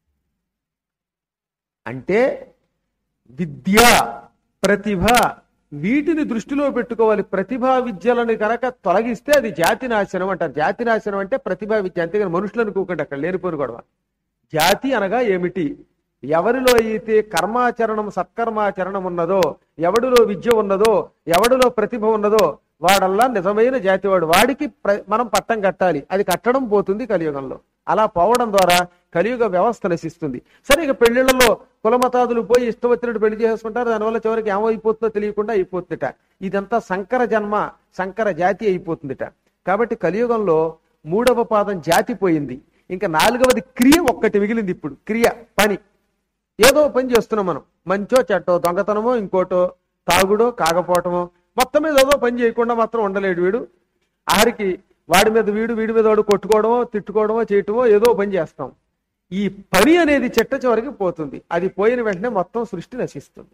అంటే విద్య ప్రతిభ వీటిని దృష్టిలో పెట్టుకోవాలి ప్రతిభా విద్యలను కనుక తొలగిస్తే అది జాతి నాశనం అంటారు జాతి నాశనం అంటే ప్రతిభా విద్య అంతేగాని మనుషులు అనుకోకండి అక్కడ లేనిపోని గొడవ జాతి అనగా ఏమిటి ఎవరిలో అయితే కర్మాచరణం సత్కర్మాచరణం ఉన్నదో ఎవడిలో విద్య ఉన్నదో ఎవడిలో ప్రతిభ ఉన్నదో వాడల్లా నిజమైన జాతివాడు వాడికి ప్ర- మనం పట్టం కట్టాలి అది కట్టడం పోతుంది కలియుగంలో అలా పోవడం ద్వారా కలియుగ వ్యవస్థ నశిస్తుంది సరే ఇక పెళ్లిళ్లలో కులమతాదులు పోయి ఇష్టం వచ్చినట్టు పెళ్లి చేసుకుంటారు దానివల్ల చివరికి ఏమైపోతుందో తెలియకుండా అయిపోతుందిట ఇదంతా సంకర జన్మ సంకర జాతి అయిపోతుందిట కాబట్టి కలియుగంలో మూడవ పాదం జాతి పోయింది ఇంకా నాలుగవది క్రియ ఒక్కటి మిగిలింది ఇప్పుడు క్రియ పని ఏదో పని చేస్తున్నాం మనం మంచో చెట్టో దొంగతనమో ఇంకోటో తాగుడో కాకపోవటమో మొత్తం మీద ఏదో పని చేయకుండా మాత్రం ఉండలేడు వీడు ఆఖరికి వాడి మీద వీడు వీడి మీద వాడు కొట్టుకోవడమో తిట్టుకోవడమో చేయటమో ఏదో పని చేస్తాం ఈ పని అనేది చెట్ట చివరికి పోతుంది అది పోయిన వెంటనే మొత్తం సృష్టి నశిస్తుంది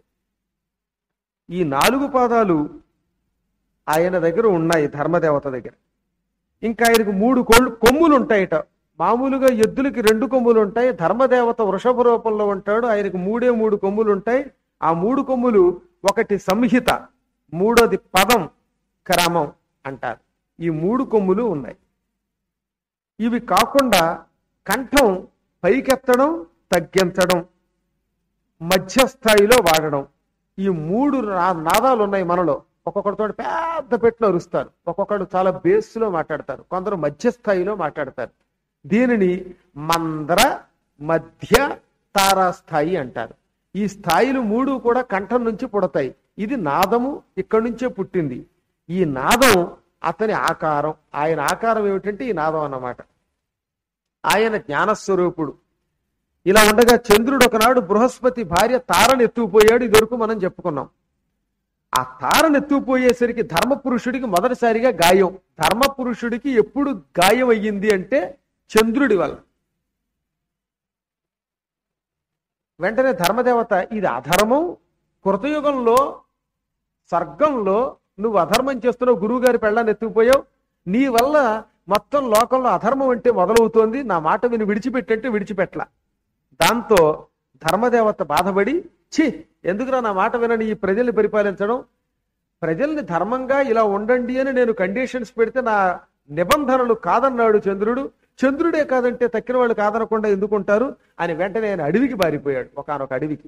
ఈ నాలుగు పాదాలు ఆయన దగ్గర ఉన్నాయి ధర్మదేవత దగ్గర ఇంకా ఆయనకు మూడు కొళ్ళు కొమ్ములు ఉంటాయట మామూలుగా ఎద్దులకి రెండు కొమ్ములు ఉంటాయి ధర్మదేవత వృషభ రూపంలో ఉంటాడు ఆయనకు మూడే మూడు కొమ్ములు ఉంటాయి ఆ మూడు కొమ్ములు ఒకటి సంహిత మూడోది పదం క్రమం అంటారు ఈ మూడు కొమ్ములు ఉన్నాయి ఇవి కాకుండా కంఠం పైకెత్తడం తగ్గించడం మధ్యస్థాయిలో వాడడం ఈ మూడు నా- నాదాలు ఉన్నాయి మనలో ఒక్కొక్కరితో పెద్ద పెట్టిన అరుస్తారు ఒక్కొక్కడు చాలా బేస్లో మాట్లాడతారు కొందరు మధ్యస్థాయిలో మాట్లాడతారు దీనిని మంద్ర మధ్య తారాస్థాయి అంటారు ఈ స్థాయిలు మూడు కూడా కంఠం నుంచి పుడతాయి ఇది నాదము ఇక్కడి నుంచే పుట్టింది ఈ నాదం అతని ఆకారం ఆయన ఆకారం ఏమిటంటే ఈ నాదం అన్నమాట ఆయన జ్ఞానస్వరూపుడు ఇలా ఉండగా చంద్రుడు ఒకనాడు బృహస్పతి భార్య తారను ఎత్తుకుపోయాడు ఇదివరకు మనం చెప్పుకున్నాం ఆ తారను ఎత్తుకుపోయేసరికి ధర్మపురుషుడికి మొదటిసారిగా గాయం ధర్మపురుషుడికి ఎప్పుడు గాయం అయ్యింది అంటే చంద్రుడి వల్ల వెంటనే ధర్మదేవత ఇది అధర్మం కృతయుగంలో స్వర్గంలో నువ్వు అధర్మం చేస్తున్నావు గురువు గారి పెళ్ళాన్ని ఎత్తుకుపోయావు నీ వల్ల మొత్తం లోకంలో అధర్మం అంటే మొదలవుతోంది నా మాట విని విడిచిపెట్టంటే విడిచిపెట్టలా దాంతో ధర్మదేవత బాధపడి ఛీ ఎందుకురా నా మాట వినని ఈ ప్రజల్ని పరిపాలించడం ప్రజల్ని ధర్మంగా ఇలా ఉండండి అని నేను కండిషన్స్ పెడితే నా నిబంధనలు కాదన్నాడు చంద్రుడు చంద్రుడే కాదంటే తక్కిన వాళ్ళు కాదనకుండా ఎందుకుంటారు అని వెంటనే ఆయన అడవికి పారిపోయాడు ఒకనొక అడవికి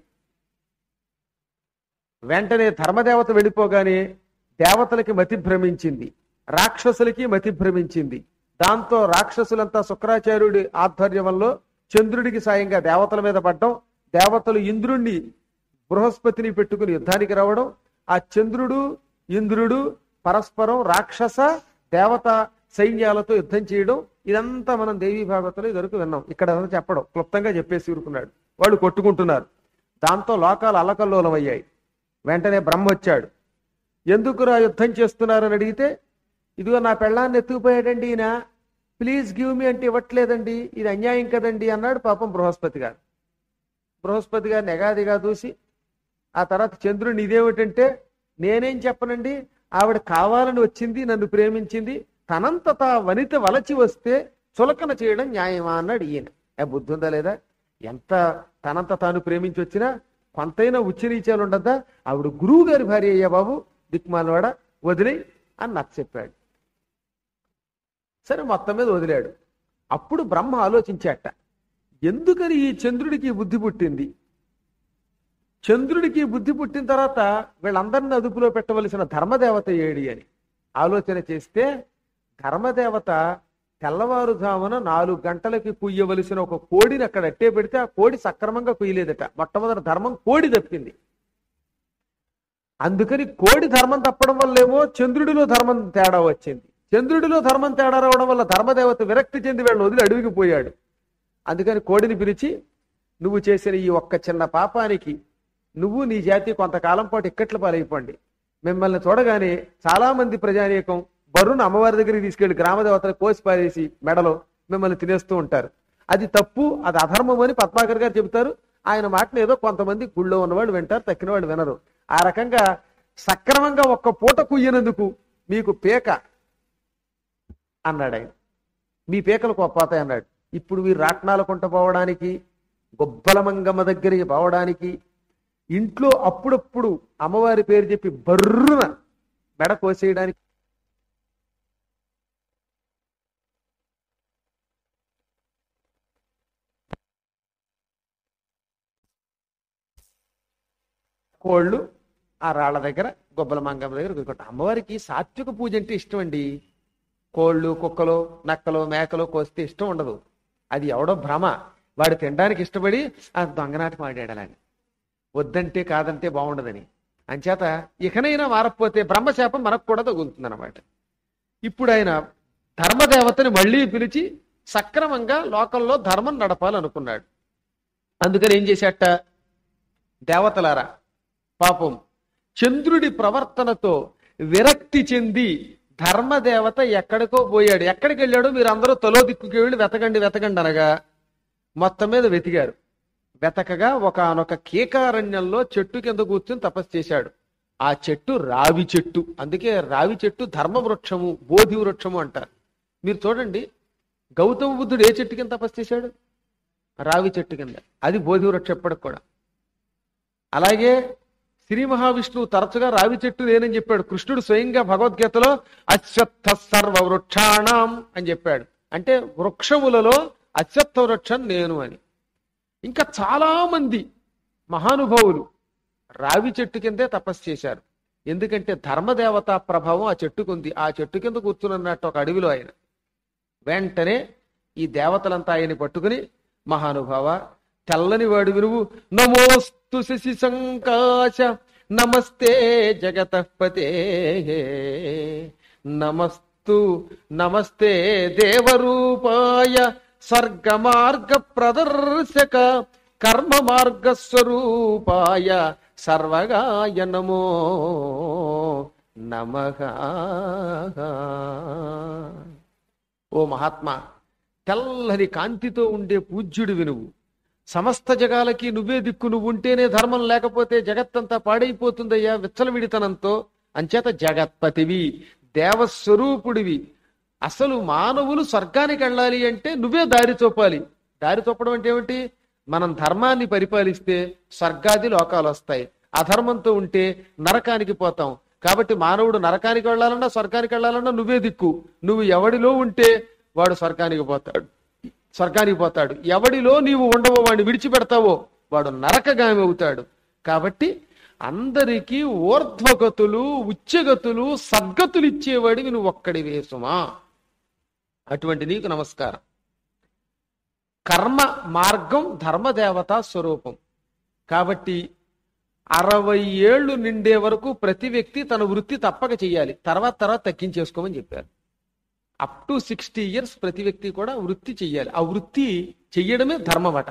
వెంటనే ధర్మదేవత వెళ్ళిపోగానే దేవతలకి మతి భ్రమించింది రాక్షసులకి మతి భ్రమించింది దాంతో రాక్షసులంతా శుక్రాచార్యుడి ఆధ్వర్యంలో చంద్రుడికి సాయంగా దేవతల మీద పడ్డం దేవతలు ఇంద్రుణ్ణి బృహస్పతిని పెట్టుకుని యుద్ధానికి రావడం ఆ చంద్రుడు ఇంద్రుడు పరస్పరం రాక్షస దేవత సైన్యాలతో యుద్ధం చేయడం ఇదంతా మనం దేవీ భాగవతంలో ఇదివరకు విన్నాం ఇక్కడ అదంతా చెప్పడం క్లుప్తంగా చెప్పేసి ఊరుకున్నాడు వాళ్ళు కొట్టుకుంటున్నారు దాంతో లోకాలు అల్లకల్లోలం అయ్యాయి వెంటనే బ్రహ్మ వచ్చాడు ఎందుకురా యుద్ధం చేస్తున్నారని అడిగితే ఇదిగో నా పెళ్ళాన్ని ఎత్తుకుపోయాడండి ఈయన ప్లీజ్ గివ్ మీ అంటే ఇవ్వట్లేదండి ఇది అన్యాయం కదండి అన్నాడు పాపం బృహస్పతి గారు బృహస్పతి గారిని ఎగాదిగా చూసి ఆ తర్వాత చంద్రుని ఇదేమిటంటే నేనేం చెప్పనండి ఆవిడ కావాలని వచ్చింది నన్ను ప్రేమించింది తనంత తా వనిత వలచి వస్తే చులకన చేయడం న్యాయమా అన్నాడు ఈయన ఏ బుద్ధి ఉందా లేదా ఎంత తనంత తాను ప్రేమించి వచ్చినా కొంతైనా ఉచ్చరీచాలు ఉండద్దా ఆవిడ గురువు గారి భార్య అయ్యా బాబు దిక్మాలవాడ వదిలే అని నచ్చ చెప్పాడు సరే మొత్తం మీద వదిలాడు అప్పుడు బ్రహ్మ ఆలోచించాట ఎందుకని ఈ చంద్రుడికి ఈ బుద్ధి పుట్టింది చంద్రుడికి ఈ బుద్ధి పుట్టిన తర్వాత వీళ్ళందరిని అదుపులో పెట్టవలసిన ధర్మదేవత ఏడి అని ఆలోచన చేస్తే ధర్మదేవత తెల్లవారుజామున నాలుగు గంటలకి కుయ్యవలసిన ఒక కోడిని అక్కడ అట్టే పెడితే ఆ కోడి సక్రమంగా కుయ్యలేదట మొట్టమొదటి ధర్మం కోడి తప్పింది అందుకని కోడి ధర్మం తప్పడం వల్లేమో చంద్రుడిలో ధర్మం తేడా వచ్చింది చంద్రుడిలో ధర్మం తేడా రావడం వల్ల ధర్మదేవత విరక్తి చెంది వీళ్ళని వదిలి అడవికి పోయాడు అందుకని కోడిని పిలిచి నువ్వు చేసిన ఈ ఒక్క చిన్న పాపానికి నువ్వు నీ జాతి కొంతకాలం పాటు ఇక్కట్ల పాలైపోండి మిమ్మల్ని చూడగానే చాలా మంది ప్రజానీకం బరును అమ్మవారి దగ్గరికి తీసుకెళ్లి గ్రామదేవతలు కోసి పారేసి మెడలో మిమ్మల్ని తినేస్తూ ఉంటారు అది తప్పు అది అధర్మం అని పద్మాకర్ గారు చెబుతారు ఆయన మాటను ఏదో కొంతమంది గుళ్ళో ఉన్నవాళ్ళు వింటారు తక్కిన వాళ్ళు వినరు ఆ రకంగా సక్రమంగా ఒక్క పూట కుయ్యనందుకు మీకు పేక అన్నాడు ఆయన మీ పేకలు పోతాయి అన్నాడు ఇప్పుడు మీరు రాట్నాల కుంట పోవడానికి గొబ్బలమంగమ్మ దగ్గరికి పోవడానికి ఇంట్లో అప్పుడప్పుడు అమ్మవారి పేరు చెప్పి బర్రున మెడ కోసేయడానికి కోళ్ళు ఆ రాళ్ల దగ్గర గొబ్బల మంగమ్మ దగ్గర కూర్చుంటాం అమ్మవారికి సాత్విక పూజ అంటే ఇష్టం అండి కోళ్ళు కుక్కలు నక్కలు మేకలు కోస్తే ఇష్టం ఉండదు అది ఎవడో భ్రమ వాడు తినడానికి ఇష్టపడి ఆ దొంగనాటకం ఆడాడు అలాని వద్దంటే కాదంటే బాగుండదని అంచేత ఇకనైనా మారకపోతే బ్రహ్మశాపం మనకు కూడా తగులుతుంది అనమాట ఇప్పుడు ఆయన ధర్మదేవతని మళ్ళీ పిలిచి సక్రమంగా లోకంలో ధర్మం నడపాలనుకున్నాడు అందుకని ఏం చేశాట దేవతలారా పాపం చంద్రుడి ప్రవర్తనతో విరక్తి చెంది ధర్మదేవత ఎక్కడికో పోయాడు ఎక్కడికి వెళ్ళాడో మీరు అందరూ తలో దిక్కుకి వెళ్ళి వెతకండి వెతకండి అనగా మొత్తం మీద వెతికారు వెతకగా ఒకనొక కీకారణ్యంలో చెట్టు కింద కూర్చుని తపస్సు చేశాడు ఆ చెట్టు రావి చెట్టు అందుకే రావి చెట్టు ధర్మ వృక్షము బోధి వృక్షము అంటారు మీరు చూడండి గౌతమ బుద్ధుడు ఏ చెట్టు కింద తపస్సు చేశాడు రావి చెట్టు కింద అది బోధి వృక్షం ఎప్పటికి కూడా అలాగే శ్రీ మహావిష్ణువు తరచుగా రావి చెట్టు నేనని చెప్పాడు కృష్ణుడు స్వయంగా భగవద్గీతలో అశ్వత్థ సర్వ వృక్షాణం అని చెప్పాడు అంటే వృక్షములలో అశ్వత్థ వృక్షం నేను అని ఇంకా చాలా మంది మహానుభావులు రావి చెట్టు కిందే తపస్సు చేశారు ఎందుకంటే ధర్మదేవత ప్రభావం ఆ చెట్టుకుంది ఆ చెట్టు కింద కూర్చున్నట్టు ఒక అడవిలో ఆయన వెంటనే ఈ దేవతలంతా ఆయన్ని పట్టుకుని మహానుభావ తెల్లని వాడు వినువు నమోస్తు శశి సంకాశ నమస్తే జగతపతే నమస్తు నమస్తే దేవరూపాయ స్వర్గ మార్గ ప్రదర్శక కర్మ మార్గ స్వరూపాయ సర్వగాయ నమో నమః ఓ మహాత్మా తెల్లని కాంతితో ఉండే పూజ్యుడు వినువు సమస్త జగాలకి నువ్వే దిక్కు నువ్వు ఉంటేనే ధర్మం లేకపోతే జగత్తంతా పాడైపోతుందయ్యా విచ్చలవిడితనంతో అంచేత జగత్పతివి దేవస్వరూపుడివి అసలు మానవులు స్వర్గానికి వెళ్ళాలి అంటే నువ్వే దారి చూపాలి దారి చూపడం అంటే ఏమిటి మనం ధర్మాన్ని పరిపాలిస్తే స్వర్గాది లోకాలు వస్తాయి అధర్మంతో ఉంటే నరకానికి పోతాం కాబట్టి మానవుడు నరకానికి వెళ్ళాలన్నా స్వర్గానికి వెళ్ళాలన్నా నువ్వే దిక్కు నువ్వు ఎవడిలో ఉంటే వాడు స్వర్గానికి పోతాడు స్వర్గానికి పోతాడు ఎవడిలో నీవు ఉండవో వాడిని విడిచిపెడతావో వాడు నరకగామి అవుతాడు కాబట్టి అందరికీ ఊర్ధ్వగతులు ఉచ్చగతులు సద్గతులు ఇచ్చేవాడివి నువ్వు ఒక్కడి వేసుమా అటువంటి నీకు నమస్కారం కర్మ మార్గం ధర్మదేవత స్వరూపం కాబట్టి అరవై ఏళ్ళు నిండే వరకు ప్రతి వ్యక్తి తన వృత్తి తప్పక చేయాలి తర్వాత తర్వాత తగ్గించేసుకోమని చెప్పారు అప్ టు సిక్స్టీ ఇయర్స్ ప్రతి వ్యక్తి కూడా వృత్తి చెయ్యాలి ఆ వృత్తి చెయ్యడమే ధర్మమట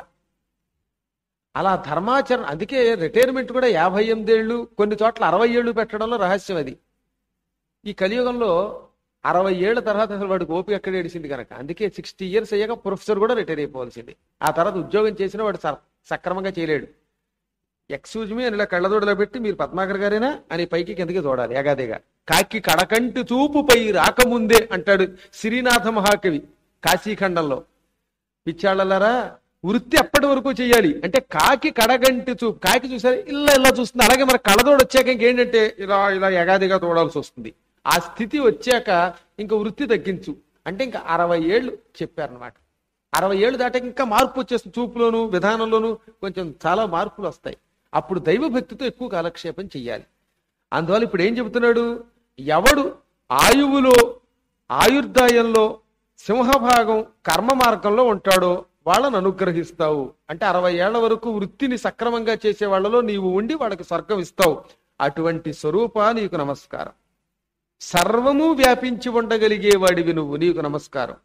అలా ధర్మాచరణ అందుకే రిటైర్మెంట్ కూడా యాభై ఎనిమిదేళ్ళు కొన్ని చోట్ల అరవై ఏళ్ళు పెట్టడంలో రహస్యం అది ఈ కలియుగంలో అరవై ఏళ్ల తర్వాత అసలు వాడికి ఓపిక ఎక్కడ ఏడిసింది కనుక అందుకే సిక్స్టీ ఇయర్స్ అయ్యాక ప్రొఫెసర్ కూడా రిటైర్ అయిపోవాల్సింది ఆ తర్వాత ఉద్యోగం చేసిన వాడు స- సక్రమంగా చేయలేడు ఎక్స్క్యూజ్ మీ అని ఇలా కళ్ళదోడలో పెట్టి మీరు పద్మాకర్ గారేనా అని పైకి కిందకి చూడాలి ఏగాదిగా కాకి కడకంటి చూపుపై రాకముందే అంటాడు శ్రీనాథ మహాకవి కాశీఖండంలో పిచ్చాళ్ళలారా వృత్తి ఎప్పటి వరకు చేయాలి అంటే కాకి కడగంటి చూపు కాకి చూసారు ఇలా ఇలా చూస్తుంది అలాగే మన కళ్ళదోడు వచ్చాక ఇంకేంటంటే ఇలా ఇలా ఎగాదిగా తోడాల్సి వస్తుంది ఆ స్థితి వచ్చాక ఇంకా వృత్తి తగ్గించు అంటే ఇంకా అరవై ఏళ్ళు చెప్పారనమాట అరవై ఏళ్ళు దాటాక ఇంకా మార్పు వచ్చేస్తుంది చూపులోను విధానంలోను కొంచెం చాలా మార్పులు వస్తాయి అప్పుడు దైవభక్తితో ఎక్కువ కాలక్షేపం చెయ్యాలి అందువల్ల ఇప్పుడు ఏం చెబుతున్నాడు ఎవడు ఆయువులో ఆయుర్దాయంలో సింహభాగం కర్మ మార్గంలో ఉంటాడో వాళ్ళని అనుగ్రహిస్తావు అంటే అరవై ఏళ్ల వరకు వృత్తిని సక్రమంగా చేసే వాళ్ళలో నీవు ఉండి వాళ్ళకి స్వర్గం ఇస్తావు అటువంటి స్వరూపా నీకు నమస్కారం సర్వము వ్యాపించి ఉండగలిగేవాడివి నువ్వు నీకు నమస్కారం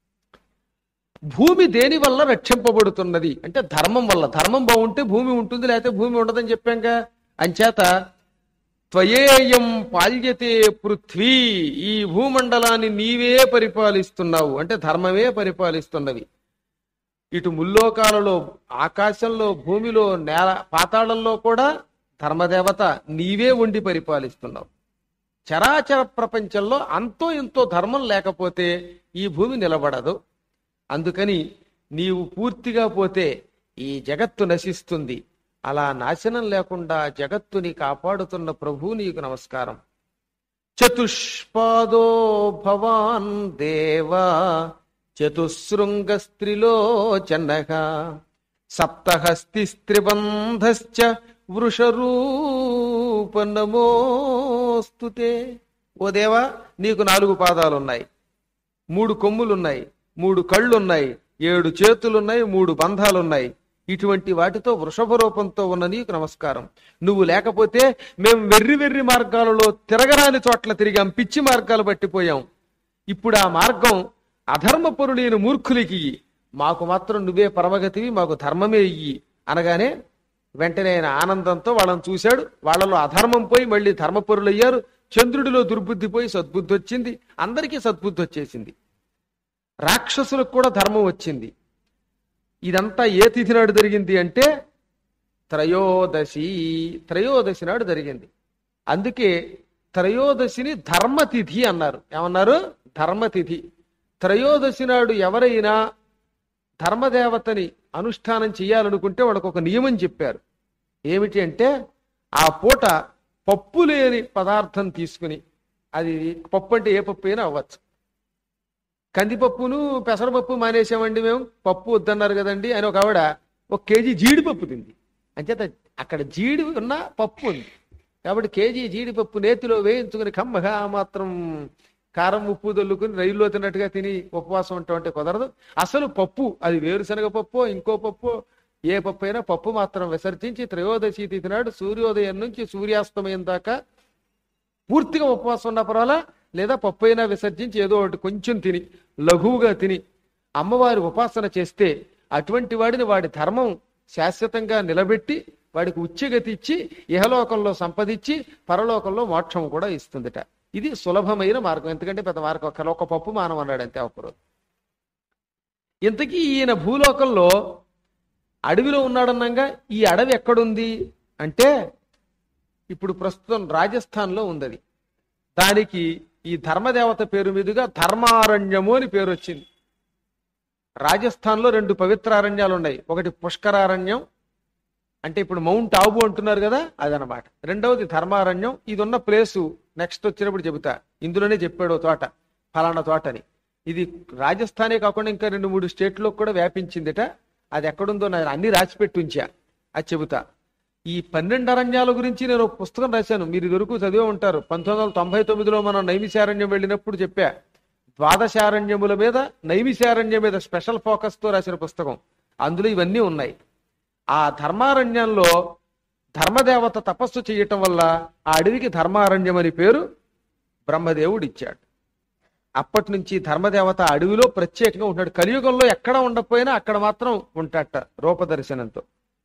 భూమి దేని వల్ల రక్షింపబడుతున్నది అంటే ధర్మం వల్ల ధర్మం బాగుంటే భూమి ఉంటుంది లేకపోతే భూమి ఉండదని చెప్పాక అంచేత త్వయేయం పాల్యతే పృథ్వీ ఈ భూమండలాన్ని నీవే పరిపాలిస్తున్నావు అంటే ధర్మమే పరిపాలిస్తున్నవి ఇటు ముల్లోకాలలో ఆకాశంలో భూమిలో నేల పాతాళంలో కూడా ధర్మదేవత నీవే ఉండి పరిపాలిస్తున్నావు చరాచర ప్రపంచంలో అంతో ఎంతో ధర్మం లేకపోతే ఈ భూమి నిలబడదు అందుకని నీవు పూర్తిగా పోతే ఈ జగత్తు నశిస్తుంది అలా నాశనం లేకుండా జగత్తుని కాపాడుతున్న ప్రభు నీకు నమస్కారం చతుష్పాదో భవాన్ దేవా చతుశృంగ స్త్రిలోచనః సప్తహస్తి స్త్రిబంధశ్చ వృషరూప నమోస్తుతే ఓ దేవా నీకు నాలుగు పాదాలున్నాయి మూడు కొమ్ములున్నాయి మూడు కళ్ళున్నాయి ఏడు చేతులున్నాయి మూడు బంధాలున్నాయి ఇటువంటి వాటితో వృషభ రూపంతో ఉన్న నీకు నమస్కారం నువ్వు లేకపోతే మేము వెర్రి వెర్రి మార్గాలలో తిరగరాని చోట్ల తిరిగాం పిచ్చి మార్గాలు పట్టిపోయాం ఇప్పుడు ఆ మార్గం అధర్మపరులైన మూర్ఖులకి ఇయ్యి. మాకు మాత్రం నువ్వే పరమగతివి మాకు ధర్మమే ఇయ్యి అనగానే వెంటనే ఆయన ఆనందంతో వాళ్ళని చూశాడు వాళ్ళలో అధర్మం పోయి మళ్ళీ ధర్మపరులయ్యారు చంద్రుడిలో దుర్బుద్ధి పోయి సద్బుద్ధి వచ్చింది అందరికీ సద్బుద్ధి వచ్చేసింది రాక్షసులకు కూడా ధర్మం వచ్చింది ఇదంతా ఏ తిథి నాడు జరిగింది అంటే త్రయోదశి త్రయోదశి నాడు జరిగింది అందుకే త్రయోదశిని ధర్మతిథి అన్నారు ఏమన్నారు ధర్మతిథి త్రయోదశి నాడు ఎవరైనా ధర్మదేవతని అనుష్ఠానం చేయాలనుకుంటే వాళ్ళకు ఒక నియమం చెప్పారు ఏమిటి అంటే ఆ పూట పప్పు లేని పదార్థం తీసుకుని అది పప్పు అంటే ఏ పప్పు అయినా అవ్వచ్చు కందిపప్పును పెసరపప్పు మానేసామండి మేము పప్పు వద్దన్నారు కదండి అని ఒక ఆవిడ ఒక కేజీ జీడిపప్పు తింది అంచేత అక్కడ జీడి ఉన్న పప్పు ఉంది కాబట్టి కేజీ జీడిపప్పు నేతిలో వేయించుకుని కమ్మగా ఆ మాత్రం కారం ఉప్పు దొల్లుకుని రైల్లో తిన్నట్టుగా తిని ఉపవాసం ఉంటాం అంటే కుదరదు అసలు పప్పు అది వేరుశనగ పప్పు ఇంకో పప్పు ఏ పప్పు అయినా పప్పు మాత్రం విసర్జించి త్రయోదశి తిథి నాడు సూర్యోదయం నుంచి సూర్యాస్తమయం దాకా పూర్తిగా ఉపవాసం ఉన్న పర్వాలా లేదా పప్పు అయినా విసర్జించి ఏదో ఒకటి కొంచెం తిని లఘువుగా తిని అమ్మవారి ఉపాసన చేస్తే అటువంటి వాడిని వాడి ధర్మం శాశ్వతంగా నిలబెట్టి వాడికి ఉచ్చగతి ఇచ్చి ఇహలోకంలో సంపదించి పరలోకంలో మోక్షం కూడా ఇస్తుందిట ఇది సులభమైన మార్గం ఎందుకంటే పెద్ద మార్గం ఒక ఒక పప్పు మానం అన్నాడు అంతే ఒకరోజు ఇంతకీ ఈయన భూలోకంలో అడవిలో ఉన్నాడన్నాగా ఈ అడవి ఎక్కడుంది అంటే ఇప్పుడు ప్రస్తుతం రాజస్థాన్లో ఉంది అది దానికి ఈ ధర్మదేవత పేరు మీదుగా ధర్మారణ్యము అని పేరు వచ్చింది రాజస్థాన్లో రెండు పవిత్రారణ్యాలు ఉన్నాయి ఒకటి పుష్కరారణ్యం అంటే ఇప్పుడు మౌంట్ ఆబు అంటున్నారు కదా అదనమాట రెండవది ధర్మారణ్యం ఇది ఉన్న ప్లేసు నెక్స్ట్ వచ్చినప్పుడు చెబుతా ఇందులోనే చెప్పాడు ఓ తోట ఫలానా తోట అని ఇది రాజస్థానే కాకుండా ఇంకా రెండు మూడు స్టేట్లో కూడా వ్యాపించిందిట అది ఎక్కడుందో నేను అన్ని రాసిపెట్టి ఉంచా అది చెబుతా ఈ పన్నెండు అరణ్యాల గురించి నేను ఒక పుస్తకం రాశాను మీరు ఇదివరకు చదివే ఉంటారు పంతొమ్మిది వందల తొంభై తొమ్మిదిలో మనం నైమిశారణ్యం వెళ్ళినప్పుడు చెప్పా ద్వాదశారణ్యముల మీద నైమిశారణ్యం మీద స్పెషల్ ఫోకస్ తో రాసిన పుస్తకం అందులో ఇవన్నీ ఉన్నాయి ఆ ధర్మారణ్యంలో ధర్మదేవత తపస్సు చేయటం వల్ల ఆ అడవికి ధర్మారణ్యం అని పేరు బ్రహ్మదేవుడు ఇచ్చాడు అప్పటి నుంచి ధర్మదేవత ఆ అడవిలో ప్రత్యేకంగా ఉంటాడు కలియుగంలో ఎక్కడ ఉండకపోయినా అక్కడ మాత్రం ఉంటాట రూపదర్శనంతో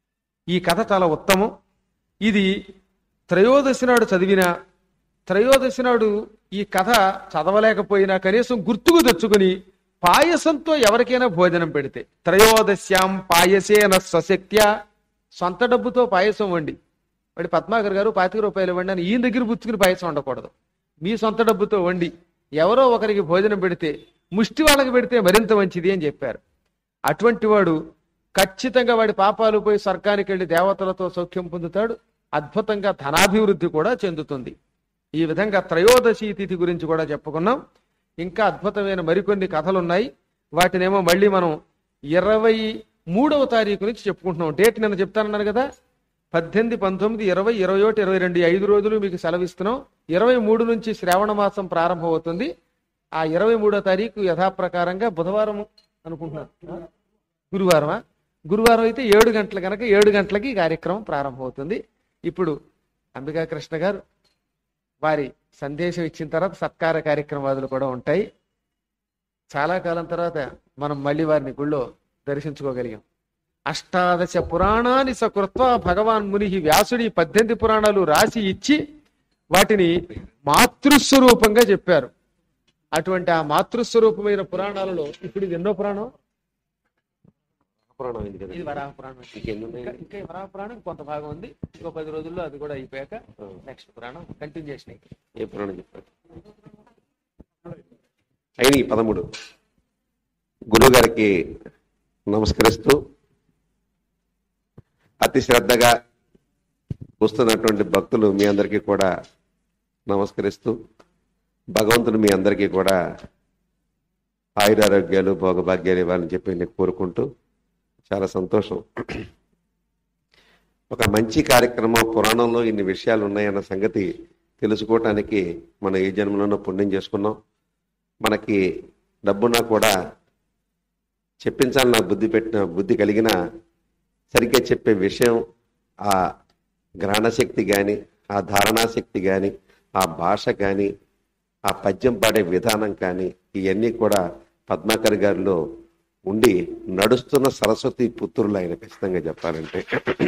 ఈ కథ చాలా ఉత్తమం ఇది త్రయోదశి నాడు చదివిన త్రయోదశి నాడు ఈ కథ చదవలేకపోయినా కనీసం గుర్తుకు తెచ్చుకుని పాయసంతో ఎవరికైనా భోజనం పెడితే త్రయోదశ్యాం పాయసేన సశక్త్య సొంత డబ్బుతో పాయసం వండి వాడి పద్మాకర్ గారు పాతిక రూపాయలు ఇవ్వండి అని ఈయన దగ్గర పుచ్చుకుని పాయసం వండకూడదు మీ సొంత డబ్బుతో వండి ఎవరో ఒకరికి భోజనం పెడితే ముష్టి వాళ్ళకి పెడితే మరింత మంచిది అని చెప్పారు అటువంటి వాడు ఖచ్చితంగా వాడి పాపాలు పోయి స్వర్గానికి వెళ్ళి దేవతలతో సౌఖ్యం పొందుతాడు అద్భుతంగా ధనాభివృద్ధి కూడా చెందుతుంది ఈ విధంగా త్రయోదశి తిథి గురించి కూడా చెప్పుకున్నాం ఇంకా అద్భుతమైన మరికొన్ని కథలు ఉన్నాయి వాటినేమో మళ్ళీ మనం ఇరవై మూడవ తారీఖు నుంచి చెప్పుకుంటున్నాం డేట్ నేను చెప్తానన్నాను కదా పద్దెనిమిది పంతొమ్మిది ఇరవై ఇరవై ఒకటి ఇరవై రెండు ఈ ఐదు రోజులు మీకు సెలవిస్తున్నాం ఇరవై మూడు నుంచి శ్రావణ మాసం ప్రారంభమవుతుంది ఆ ఇరవై మూడో తారీఖు యథాప్రకారంగా బుధవారం అనుకుంటున్నాను గురువారమా గురువారం అయితే ఏడు గంటల కనుక ఏడు గంటలకి ఈ కార్యక్రమం ప్రారంభమవుతుంది ఇప్పుడు అంబికా కృష్ణ గారు వారి సందేశం ఇచ్చిన తర్వాత సత్కార కార్యక్రమాలు కూడా ఉంటాయి చాలా కాలం తర్వాత మనం మళ్ళీ వారిని గుళ్ళో దర్శించుకోగలిగాం అష్టాదశ పురాణాన్ని సకృత్వ భగవాన్ ముని వ్యాసుడి పద్దెనిమిది పురాణాలు రాసి ఇచ్చి వాటిని మాతృస్వరూపంగా చెప్పారు అటువంటి ఆ మాతృస్వరూపమైన పురాణాలలో ఇప్పుడు ఇది ఎన్నో పురాణం పురాణం ఇది కదా ఇది వరాహ పురాణం ఇంకెన్ని ఉన్నాయి? ఇంకా ఇంకా ఈ వరాహ పురాణం కొంత భాగం ఉంది ఇంకో పది రోజుల్లో అది కూడా అయిపోయాక నెక్స్ట్ పురాణం కంటిన్యూషన్ అయితే ఏ పురాణం చెప్పారు అయినాయి పదమూడు గురువు గారికి నమస్కరిస్తూ అతి శ్రద్ధగా వస్తున్నటువంటి భక్తులు మీ అందరికీ కూడా నమస్కరిస్తూ భగవంతుడు మీ అందరికీ కూడా ఆయురారోగ్యాలు భోగభాగ్యాలు ఇవ్వాలని చెప్పి నేను కోరుకుంటూ చాలా సంతోషం ఒక మంచి కార్యక్రమం పురాణంలో ఇన్ని విషయాలు ఉన్నాయన్న సంగతి తెలుసుకోవటానికి మనం ఈ జన్మలోనూ పుణ్యం చేసుకున్నాం మనకి డబ్బున్నా కూడా చెప్పించాలని నాకు బుద్ధి పెట్టిన బుద్ధి కలిగిన సరిగ్గా చెప్పే విషయం ఆ గ్రహణశక్తి కానీ ఆ ధారణాశక్తి కానీ ఆ భాష కానీ ఆ పద్యం పాడే విధానం కానీ ఇవన్నీ కూడా పద్మాకర్ గారిలో ఉండి నడుస్తున్న సరస్వతి పుత్రులు ఆయన ఖచ్చితంగా చెప్పాలంటే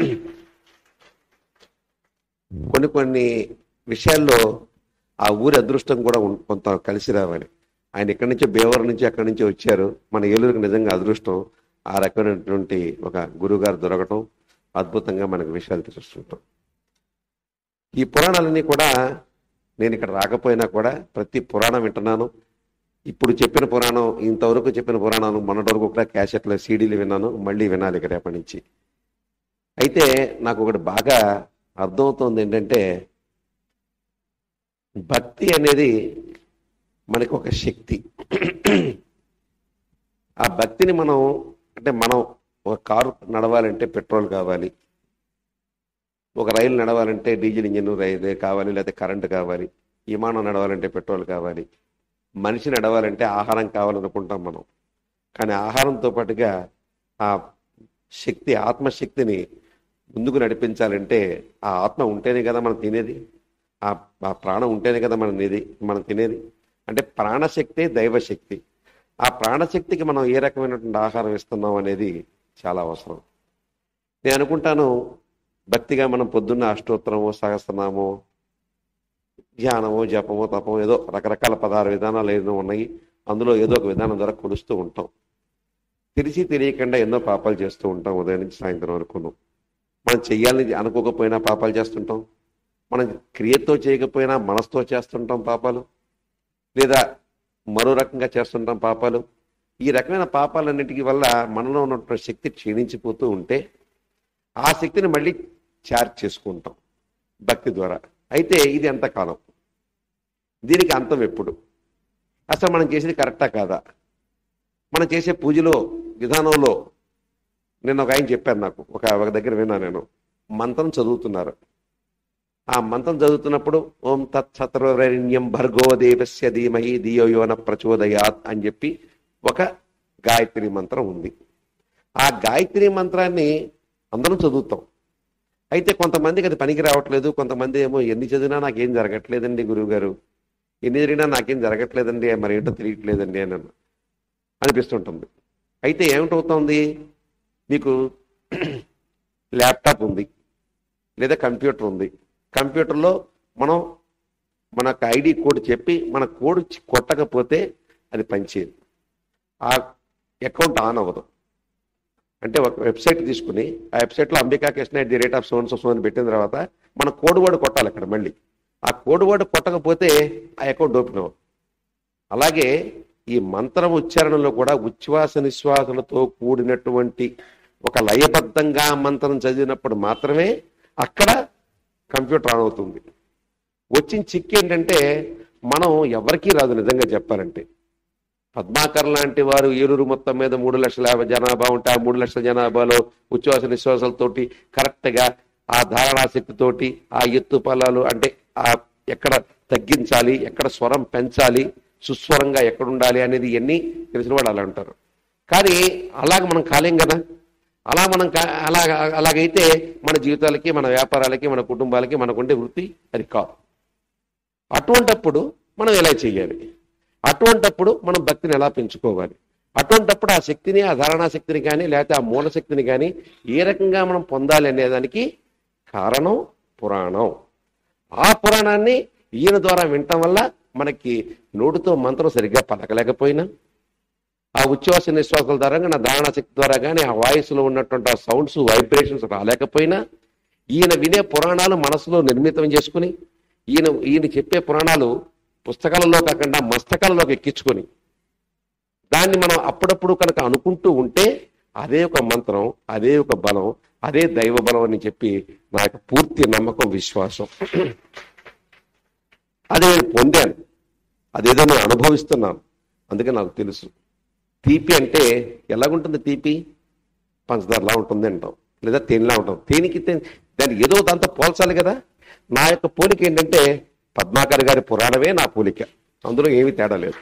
కొన్ని కొన్ని విషయాల్లో ఆ ఊరి అదృష్టం కూడా ఉం- కొంత కలిసి రావాలి ఆయన ఇక్కడి నుంచి బేవరం నుంచి అక్కడి నుంచి వచ్చారు మన ఏలూరుకి నిజంగా అదృష్టం ఆ రకమైనటువంటి ఒక గురువుగారు దొరకటం అద్భుతంగా మనకు విషయాలు తెలుస్తుంటాం ఈ పురాణాలన్నీ కూడా నేను ఇక్కడ రాకపోయినా కూడా ప్రతి పురాణం వింటున్నాను ఇప్పుడు చెప్పిన పురాణం ఇంతవరకు చెప్పిన పురాణాలు మొన్నటి వరకు కూడా క్యాసెట్లో సీడీలు విన్నాను మళ్ళీ వినాలి ఇక రేపటి నుంచి అయితే నాకు ఒకటి బాగా అర్థమవుతోంది ఏంటంటే భక్తి అనేది మనకి ఒక శక్తి ఆ భక్తిని మనం అంటే మనం ఒక కారు నడవాలంటే పెట్రోల్ కావాలి ఒక రైలు నడవాలంటే డీజిల్ ఇంజిన్ రైలు కావాలి లేకపోతే కరెంటు కావాలి విమానం నడవాలంటే పెట్రోల్ కావాలి మనిషి నడవాలంటే ఆహారం కావాలనుకుంటాం మనం కానీ ఆహారంతో పాటుగా ఆ శక్తి ఆత్మశక్తిని ముందుకు నడిపించాలంటే ఆ ఆత్మ ఉంటేనే కదా మనం తినేది ఆ ఆ ప్రాణం ఉంటేనే కదా మనం తినేది మనం తినేది అంటే ప్రాణశక్తి దైవశక్తి ఆ ప్రాణశక్తికి మనం ఏ రకమైనటువంటి ఆహారం ఇస్తున్నాం అనేది చాలా అవసరం నేను అనుకుంటాను భక్తిగా మనం పొద్దున్న అష్టోత్తరము సహస్రనామో ధ్యానమో జపమో తపమో ఏదో రకరకాల పదహారు విధానాలు ఏదో ఉన్నాయి అందులో ఏదో ఒక విధానం ద్వారా కొలుస్తూ ఉంటాం తెలిసి తెలియకుండా ఎన్నో పాపాలు చేస్తూ ఉంటాం ఉదయం నుంచి సాయంత్రం వరకును మనం చెయ్యాలని అనుకోకపోయినా పాపాలు చేస్తుంటాం మనం క్రియతో చేయకపోయినా మనసుతో చేస్తుంటాం పాపాలు లేదా మరో రకంగా చేస్తుంటాం పాపాలు ఈ రకమైన పాపాలన్నింటికి వల్ల మనలో ఉన్నటువంటి శక్తి క్షీణించిపోతూ ఉంటే ఆ శక్తిని మళ్ళీ చార్జ్ చేసుకుంటాం భక్తి ద్వారా అయితే ఇది ఎంతకాలం దీనికి అంతం ఎప్పుడు అసలు మనం చేసేది కరెక్టా కాదా మనం చేసే పూజలో విధానంలో నేను ఒక ఆయన చెప్పాను నాకు ఒక ఒక దగ్గర విన్నా నేను మంత్రం చదువుతున్నారు ఆ మంత్రం చదువుతున్నప్పుడు ఓం తత్సత్రవరణ్యం భర్గో దేవస్య ధీమహి ధియో యోన ప్రచోదయాత్ అని చెప్పి ఒక గాయత్రి మంత్రం ఉంది ఆ గాయత్రి మంత్రాన్ని అందరం చదువుతాం అయితే కొంతమందికి అది పనికి రావట్లేదు కొంతమంది ఏమో ఎన్ని చదివినా నాకేం జరగట్లేదండి గురువుగారు ఎన్ని జరిగినా నాకేం జరగట్లేదండి మరి ఏంటో తెలియట్లేదండి అని అన్న- అనిపిస్తుంటుంది అయితే ఏమిటవుతోంది మీకు ల్యాప్టాప్ ఉంది లేదా కంప్యూటర్ ఉంది కంప్యూటర్లో మనం మనకు ఐడి కోడ్ చెప్పి మన కోడ్ చి- కొట్టకపోతే అది పనిచేయదు ఆ అకౌంట్ ఆన్ అవ్వదు అంటే ఒక వెబ్సైట్ తీసుకుని ఆ వెబ్సైట్లో Ambika Krishna at the rate of సోన్ సో అని పెట్టిన తర్వాత మన కోడ్ వర్డ్ కొట్టాలి అక్కడ మళ్ళీ ఆ కోడ్ వర్డ్ కొట్టకపోతే ఆ అకౌంట్ ఓపెన్ అవ్వదు అలాగే ఈ మంత్రం ఉచ్చారణలో కూడా ఉచ్ఛ్వాస నిశ్వాసలతో కూడినటువంటి ఒక లయబద్ధంగా మంత్రం చదివినప్పుడు మాత్రమే అక్కడ కంప్యూటర్ ఆన్ అవుతుంది వచ్చిన చిక్కు ఏంటంటే మనం ఎవరికీ రాదు నిజంగా చెప్పాలంటే పద్మాకర్ లాంటి వారు ఏలూరు మొత్తం మీద మూడు లక్షల యాభై జనాభా ఉంటే ఆ మూడు లక్షల జనాభాలో ఉచ్ఛ్వాస నిశ్వాసాలతోటి కరెక్ట్గా ఆ ధారణాశక్తితోటి ఆ ఎత్తు పల్లాలు అంటే ఆ ఎక్కడ తగ్గించాలి ఎక్కడ స్వరం పెంచాలి సుస్వరంగా ఎక్కడ ఉండాలి అనేది ఇవన్నీ తెలిసిన వాళ్ళు అలా ఉంటారు కానీ అలాగ మనం కాలేం కదా అలా మనం కా- అలా అలాగైతే మన జీవితాలకి మన వ్యాపారాలకి మన కుటుంబాలకి మనకుండే వృత్తి అది కాదు అటువంటప్పుడు మనం ఎలా చేయాలి అటువంటప్పుడు మనం భక్తిని ఎలా పెంచుకోవాలి అటువంటప్పుడు ఆ శక్తిని ఆ ధారణా శక్తిని కానీ లేకపోతే ఆ మూల శక్తిని కానీ ఏ రకంగా మనం పొందాలి అనేదానికి కారణం పురాణం ఆ పురాణాన్ని ఈయన ద్వారా వినటం వల్ల మనకి నోటితో మంత్రం సరిగ్గా పలకలేకపోయినా ఆ ఉచ్ఛ్వాస నిశ్వాసాల ద్వారా కానీ ఆ ధారణ శక్తి ద్వారా కానీ ఆ వాయిస్లో ఉన్నటువంటి ఆ సౌండ్స్ వైబ్రేషన్స్ రాలేకపోయినా ఈయన వినే పురాణాలు మనసులో నిర్మితం చేసుకుని ఈయన ఈయన చెప్పే పురాణాలు పుస్తకాలలో కాకుండా మస్తకాలలోకి ఎక్కించుకొని దాన్ని మనం అప్పుడప్పుడు కనుక అనుకుంటూ ఉంటే అదే ఒక మంత్రం అదే ఒక బలం అదే దైవ బలం అని చెప్పి నా యొక్క పూర్తి నమ్మకం విశ్వాసం అది నేను పొందాను అదేదో నేను అనుభవిస్తున్నాను అందుకే నాకు తెలుసు తీపి అంటే ఎలాగుంటుంది తీపి పంచదారలా ఉంటుంది అంటాం లేదా తేనెలా ఉంటాం తేనికి తే- దానికి ఏదో దాంతో పోల్చాలి కదా నా యొక్క పోలిక ఏంటంటే పద్మాకర్ గారి పురాణమే నా పోలిక అందులో ఏమీ తేడా లేదు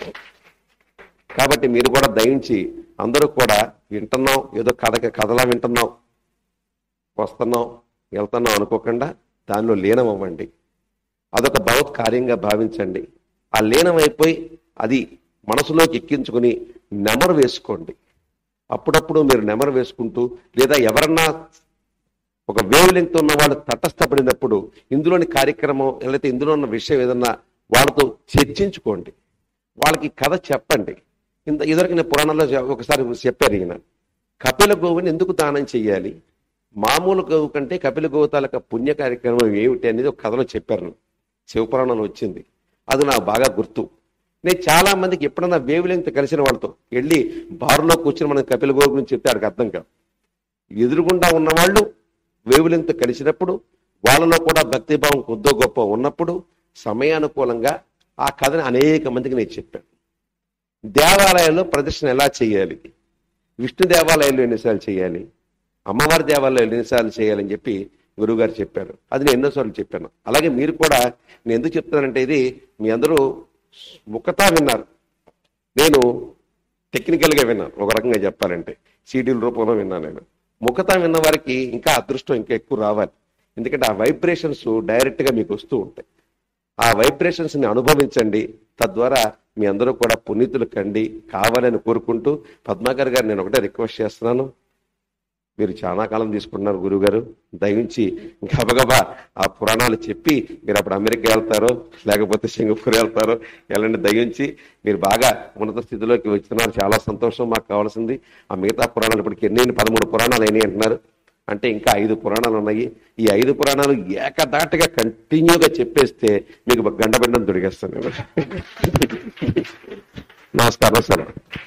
కాబట్టి మీరు కూడా దయించి అందరూ కూడా వింటున్నాం ఏదో కథ కథలా వింటున్నాం వస్తున్నాం వెళ్తున్నాం అనుకోకుండా దానిలో లీనం అవ్వండి అదొక భగవత్ కార్యంగా భావించండి ఆ లీనం అయిపోయి అది మనసులోకి ఎక్కించుకుని నెమరు వేసుకోండి అప్పుడప్పుడు మీరు నెమరు వేసుకుంటూ లేదా ఎవరన్నా ఒక వేవ్ లెంగ్త్ ఉన్న వాళ్ళు తటస్థపడినప్పుడు ఇందులోని కార్యక్రమం లేకపోతే ఇందులో ఉన్న విషయం ఏదన్నా వాళ్ళతో చర్చించుకోండి వాళ్ళకి కథ చెప్పండి ఇంత ఇదివరకు నేను పురాణంలో చె- ఒకసారి చెప్పారు ఈయన కపిల గోవుని ఎందుకు దానం చెయ్యాలి మామూలు గోవు కంటే కపిల గోవు తాలూకా పుణ్య కార్యక్రమం ఏమిటి అనేది ఒక కథలో చెప్పారు నాకు. శివపురాణంలో వచ్చింది అది నాకు బాగా గుర్తు నేను చాలా మందికి ఎప్పుడన్నా వేవ్ లెంగ్త్ కలిసిన వాళ్ళతో వెళ్ళి బారులో కూర్చుని మనం కపిల గోవు గురించి చెప్తే ఆడికి అర్థం కాదు ఎదురుగుండా ఉన్నవాళ్ళు వేవ్ లెంగ్త్ కలిసినప్పుడు వాళ్ళలో కూడా భక్తిభావం కొద్దో గొప్ప ఉన్నప్పుడు సమయానుకూలంగా ఆ కథని అనేక మందికి నేను చెప్పాను దేవాలయాల్లో ప్రదర్శన ఎలా చేయాలి విష్ణు దేవాలయాల్లో ఎన్నిసార్లు చేయాలి అమ్మవారి దేవాలయాలు ఎన్నిసార్లు చేయాలని చెప్పి గురువుగారు చెప్పారు అది నేను ఎన్నోసార్లు చెప్పాను అలాగే మీరు కూడా నేను ఎందుకు చెప్తానంటే ఇది మీ అందరూ ముఖతా విన్నారు నేను టెక్నికల్గా విన్నాను ఒక రకంగా చెప్పాలంటే సీడీల రూపంలో విన్నాను నేను ముఖతా విన్న వారికి ఇంకా అదృష్టం ఇంకా ఎక్కువ రావాలి ఎందుకంటే ఆ వైబ్రేషన్స్ డైరెక్ట్గా మీకు వస్తూ ఉంటాయి ఆ వైబ్రేషన్స్ ని అనుభవించండి తద్వారా మీ అందరూ కూడా పునీతులు కండి కావాలని కోరుకుంటూ పద్మాకర్ గారు నేను ఒకటే రిక్వెస్ట్ చేస్తున్నాను మీరు చాలా కాలం తీసుకుంటున్నారు గురుగారు దయించి గబగబా ఆ పురాణాలు చెప్పి మీరు అప్పుడు అమెరికా వెళ్తారో లేకపోతే సింగపూర్ వెళ్తారో వెళ్ళండి దయించి మీరు బాగా ఉన్నత స్థితిలోకి వచ్చినారు చాలా సంతోషం మాకు కావాల్సింది ఆ మిగతా పురాణాలు ఇప్పటికి ఎన్ని పదమూడు పురాణాలు అయినాయి అంటున్నారు అంటే ఇంకా ఐదు పురాణాలు ఉన్నాయి ఈ ఐదు పురాణాలు ఏకదాటిగా కంటిన్యూగా చెప్పేస్తే మీకు గండబెండం దొరికేస్తాను నేను నమస్కారం సార్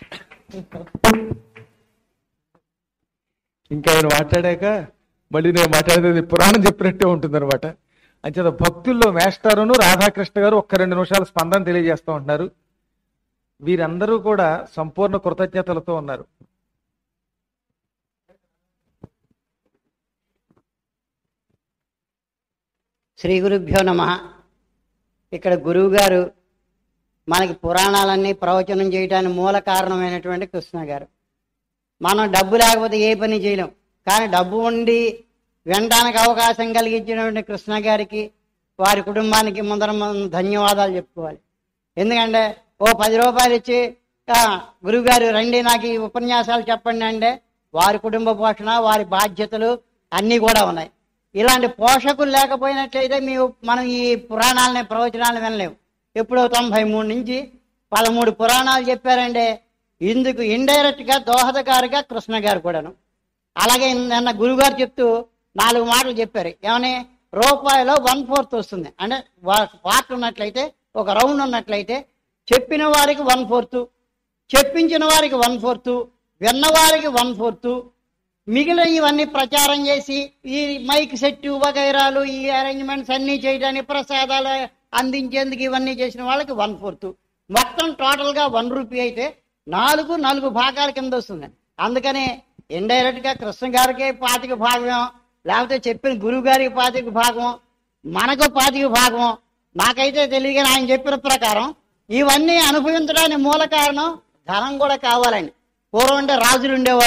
ఇంకా ఆయన మాట్లాడాక మళ్ళీ నేను మాట్లాడేది పురాణం చెప్పినట్టే ఉంటుంది అనమాట అంచేత భక్తుల్లో మేస్టారును రాధాకృష్ణ గారు ఒక్క రెండు నిమిషాల స్పందన తెలియజేస్తూ ఉంటున్నారు వీరందరూ కూడా సంపూర్ణ కృతజ్ఞతలతో ఉన్నారు శ్రీ గురుభ్యో నమ ఇక్కడ గురువు గారు మనకి పురాణాలన్నీ ప్రవచనం చేయడానికి మూల కారణమైనటువంటి కృష్ణ గారు మనం డబ్బు లేకపోతే ఏ పని చేయలేం కానీ డబ్బు ఉండి వినడానికి అవకాశం కలిగించినటువంటి కృష్ణ గారికి వారి కుటుంబానికి ముందర మనం ధన్యవాదాలు చెప్పుకోవాలి ఎందుకంటే ఓ పది రూపాయలు ఇచ్చి "ఆ, గురువుగారు రండి నాకు ఈ ఉపన్యాసాలు చెప్పండి అంటే వారి కుటుంబ పోషణ వారి బాధ్యతలు అన్నీ కూడా ఉన్నాయి ఇలాంటి పోషకులు లేకపోయినట్లయితే మీ మనం ఈ పురాణాలని ప్రవచనాలు వినలేము ఎప్పుడో తొంభై మూడు నుంచి పదమూడు పురాణాలు చెప్పారంటే ఇందుకు ఇండైరెక్ట్ గా దోహదకారుగా కృష్ణ గారు కూడాను అలాగే నిన్న గురుగారు చెప్తూ నాలుగు మాటలు చెప్పారు ఏమని రూపాయిలో వన్ ఫోర్త్ వస్తుంది అంటే పార్ట్ ఉన్నట్లయితే ఒక రౌండ్ ఉన్నట్లయితే చెప్పిన వారికి వన్ ఫోర్త్ చెప్పించిన వారికి వన్ ఫోర్త్ విన్నవారికి వన్ ఫోర్త్ మిగిలిన ఇవన్నీ ప్రచారం చేసి ఈ మైక్ సెట్ వగైరాలు ఈ అరేంజ్మెంట్స్ అన్నీ చేయడానికి ప్రసాదాలు అందించేందుకు ఇవన్నీ చేసిన వాళ్ళకి వన్ ఫోర్త్ మొత్తం టోటల్ గా వన్ రూపీ అయితే నాలుగు నాలుగు భాగాల కింద వస్తుంది అందుకని ఇండైరెక్ట్ గా కృష్ణ గారికి పాతిక భాగం లేకపోతే చెప్పిన గురువు గారికి పాతిక భాగం మనకు పాతిక భాగం నాకైతే తెలియదు కానీ ఆయన చెప్పిన ప్రకారం ఇవన్నీ అనుభవించడానికి మూల కారణం ధనం కూడా కావాలండి పూర్వం అంటే రాజులు ఉండేవారు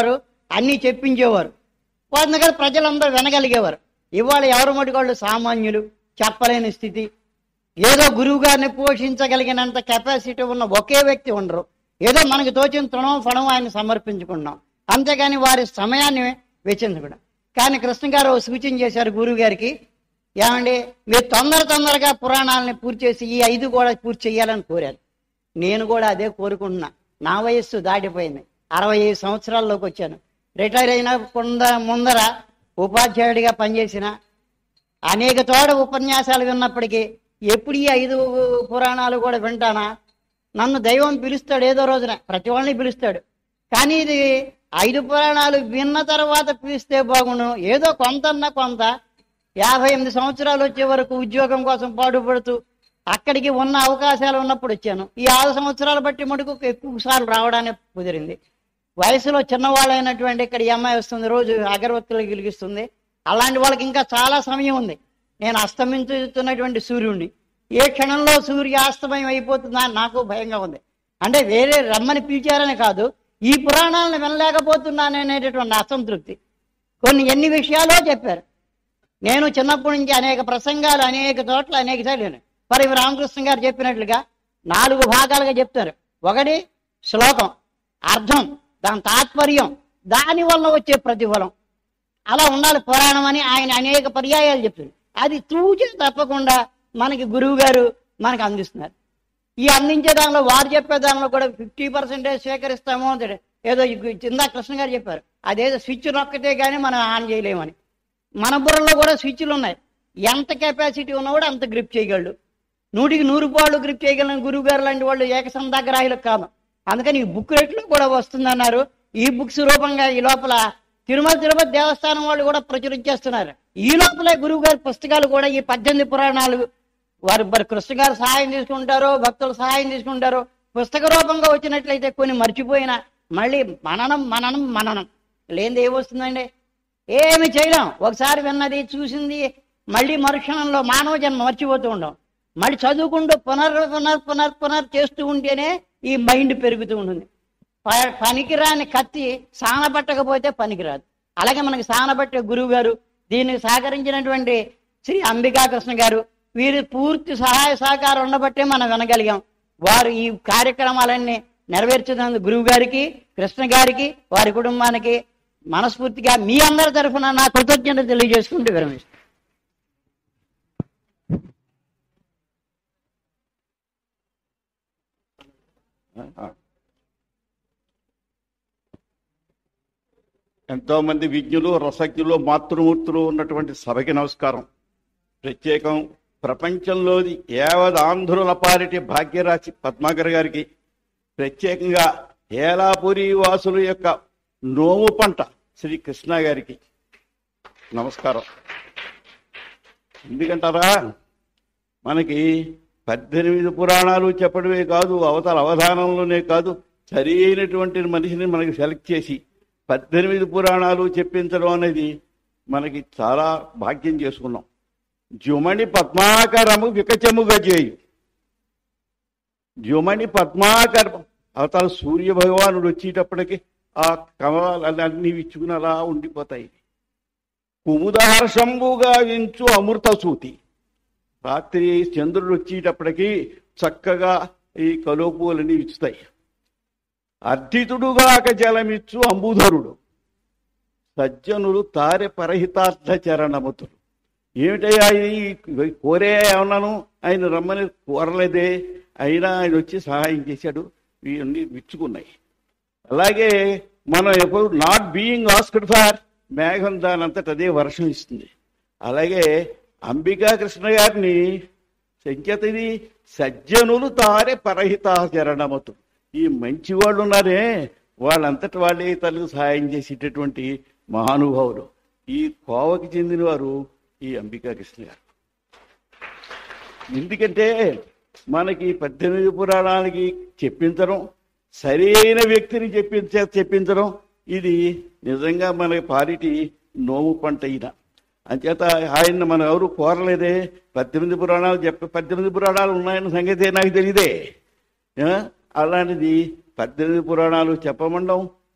అన్నీ చెప్పించేవారు వారి దగ్గర ప్రజలందరూ వినగలిగేవారు ఇవాళ ఎవరు మటుకోళ్ళు సామాన్యులు చెప్పలేని స్థితి ఏదో గురువు గారిని పోషించగలిగినంత కెపాసిటీ ఉన్న ఒకే వ్యక్తి ఉండరు ఏదో మనకు తోచిన తృణం ఫణం ఆయన సమర్పించుకున్నాం అంతేగాని వారి సమయాన్ని వెచ్చించకుండా కానీ కృష్ణ గారు ఓ సూచన చేశారు గురువు గారికి ఏమండి మీరు తొందర తొందరగా పురాణాలని పూర్తి చేసి ఈ ఐదు కూడా పూర్తి చేయాలని కోరారు నేను కూడా అదే కోరుకుంటున్నా నా వయస్సు దాటిపోయింది అరవై ఐదు సంవత్సరాల్లోకి వచ్చాను రిటైర్ అయిన కొంద ముందర ఉపాధ్యాయుడిగా పనిచేసిన అనేక తోడ ఉపన్యాసాలు విన్నప్పటికీ ఎప్పుడు ఈ ఐదు పురాణాలు కూడా వింటానా నన్ను దైవం పిలుస్తాడు ఏదో రోజున ప్రతి వాళ్ళని పిలుస్తాడు కానీ ఇది ఐదు పురాణాలు విన్న తర్వాత పిలిస్తే బాగుండు ఏదో కొంతన్నా కొంత యాభై ఎనిమిది సంవత్సరాలు వచ్చే వరకు ఉద్యోగం కోసం పాటుపడుతూ అక్కడికి ఉన్న అవకాశాలు ఉన్నప్పుడు వచ్చాను ఈ ఆరు సంవత్సరాలు బట్టి మటుకు ఎక్కువ సార్లు రావడానికి కుదిరింది వయసులో చిన్నవాళ్ళైనటువంటి ఇక్కడ ఈ అమ్మాయి వస్తుంది రోజు అగరవత్తులు గిలిగిస్తుంది అలాంటి వాళ్ళకి ఇంకా చాలా సమయం ఉంది నేను అస్తమించుతున్నటువంటి సూర్యుడిని ఏ క్షణంలో సూర్యాస్తమయం అయిపోతుందా అని నాకు భయంగా ఉంది అంటే వేరే రమ్మని పిలిచారని కాదు ఈ పురాణాలను వినలేకపోతున్నాననేటటువంటి అసంతృప్తి కొన్ని ఎన్ని విషయాలో చెప్పారు నేను చిన్నప్పటి నుంచి అనేక ప్రసంగాలు అనేక చోట్ల అనేక సార్లు మరి రామకృష్ణ గారు చెప్పినట్లుగా నాలుగు భాగాలుగా చెప్తారు ఒకటి శ్లోకం అర్థం దాని తాత్పర్యం దాని వల్ల వచ్చే ప్రతిఫలం అలా ఉండాలి పురాణం అని ఆయన అనేక పర్యాయాలు చెప్తుంది అది తూచే తప్పకుండా మనకి గురువు గారు మనకు అందిస్తున్నారు ఈ అందించే దానిలో వారు చెప్పే దానిలో కూడా ఫిఫ్టీ పర్సెంటేజ్ స్వీకరిస్తాము అంటాడు ఏదో ఇందా కృష్ణ గారు చెప్పారు అదేదో స్విచ్ నొక్కితే కానీ మనం ఆన్ చేయలేమని మన బుర్రలో కూడా స్విచ్లు ఉన్నాయి ఎంత కెపాసిటీ ఉన్నవాడు అంత గ్రిప్ చేయగలడు నూటికి నూరు పాళ్ళు గ్రిప్ చేయగలిగిన గురువు గారు లాంటి వాళ్ళు ఏకసంధాగ్రాహులకు కాదు అందుకని ఈ బుక్ రేట్లో కూడా వస్తుందన్నారు ఈ బుక్స్ రూపంగా ఈ లోపల తిరుమల తిరుపతి దేవస్థానం వాళ్ళు కూడా ప్రచురించేస్తున్నారు ఈ లోపలే గురువు గారి పుస్తకాలు కూడా ఈ పద్దెనిమిది పురాణాలు వారు మరి కృష్ణ గారు సహాయం తీసుకుంటారో భక్తులు సహాయం తీసుకుంటారో పుస్తక రూపంగా వచ్చినట్లయితే కొన్ని మర్చిపోయినా మళ్ళీ మననం మననం మననం లేనిది ఏమొస్తుందండి ఏమి చేయలేం ఒకసారి విన్నది చూసింది మళ్ళీ మరుక్షణంలో మానవ జన్మ మర్చిపోతూ ఉండం మళ్ళీ చదువుకుంటూ పునర్ పునర్ పునర్ పునర్ చేస్తూ ఉంటేనే ఈ మైండ్ పెరుగుతూ ఉంటుంది ప- పనికిరాని కత్తి సానబట్టకపోతే పనికిరాదు అలాగే మనకి సానబట్టే గురువు గారు దీనికి సహకరించినటువంటి శ్రీ అంబికా కృష్ణ గారు వీరి పూర్తి సహాయ సహకారం ఉండబట్టే మనం వినగలిగాం వారు ఈ కార్యక్రమాలన్నీ నెరవేర్చినందుకు గురువు గారికి కృష్ణ గారికి వారి కుటుంబానికి మనస్ఫూర్తిగా మీ అందరి తరఫున నా కృతజ్ఞత తెలియజేసుకుంటూ విరమిస్తాను ఎంతో మంది విజ్ఞులు రసజ్ఞులు మాతృమూర్తులు ఉన్నటువంటి సభకి నమస్కారం ప్రత్యేకం ప్రపంచంలోని యావద్ ఆంధ్రుల పాలిటి భాగ్యరాశి పద్మాకర్ గారికి ప్రత్యేకంగా ఏలాపురి వాసుల యొక్క నోము పంట శ్రీ కృష్ణ గారికి నమస్కారం ఎందుకంటారా మనకి పద్దెనిమిది పురాణాలు చెప్పడమే కాదు అవతల అవధానంలోనే కాదు సరి అయినటువంటి మనిషిని మనకి సెలెక్ట్ చేసి పద్దెనిమిది పురాణాలు చెప్పించడం అనేది మనకి చాలా భాగ్యం చేసుకున్నాం జుమణి పద్మాకరము వికచముగా చేయు జుమణి పద్మాకర అవతల సూర్య భగవానుడు వచ్చేటప్పటికి ఆ కమలాలన్నీ విచ్చుకుని అలా ఉండిపోతాయి కుముదహర్షంబుగా వించు అమృత సూతి రాత్రి చంద్రుడు వచ్చేటప్పటికి చక్కగా ఈ కలుపులన్నీ విచ్చుతాయి అర్ధితుడుగాక జలమిచ్చు అంబుధరుడు సజ్జనులు తారె పరహితార్థ చరణమతులు ఏమిటయ్యా ఇది కోరే ఏమన్నాను ఆయన రమ్మని కోరలేదే అయినా ఆయన వచ్చి సహాయం చేశాడు ఇవన్నీ విచ్చుకున్నాయి అలాగే మనం ఎప్పుడు నాట్ బీయింగ్ ఆస్క్డ్ ఫర్ మేఘం దానంతట అదే వర్షం ఇస్తుంది అలాగే అంబికా కృష్ణ గారిని సంకేత ఇది సజ్జనులు తారే పరహితాచరణమతు ఈ మంచి వాళ్ళు ఉన్నారే వాళ్ళంతటి వాళ్ళే తనకు సహాయం చేసేటటువంటి మహానుభావులు ఈ కోవకి చెందిన వారు ఈ అంబికా కృష్ణ గారు ఎందుకంటే మనకి పద్దెనిమిది పురాణాలకి చెప్పించడం సరైన వ్యక్తిని చెప్పించ చెప్పించడం ఇది నిజంగా మన పాలిటి నోము పంట అయిన అంచేత ఆయన మనం ఎవరు కోరలేదే పద్దెనిమిది పురాణాలు చెప్ప పద్దెనిమిది పురాణాలు ఉన్నాయన్న సంగతి నాకు తెలియదే ఆ? అలాంటిది పద్దెనిమిది పురాణాలు చెప్పమండం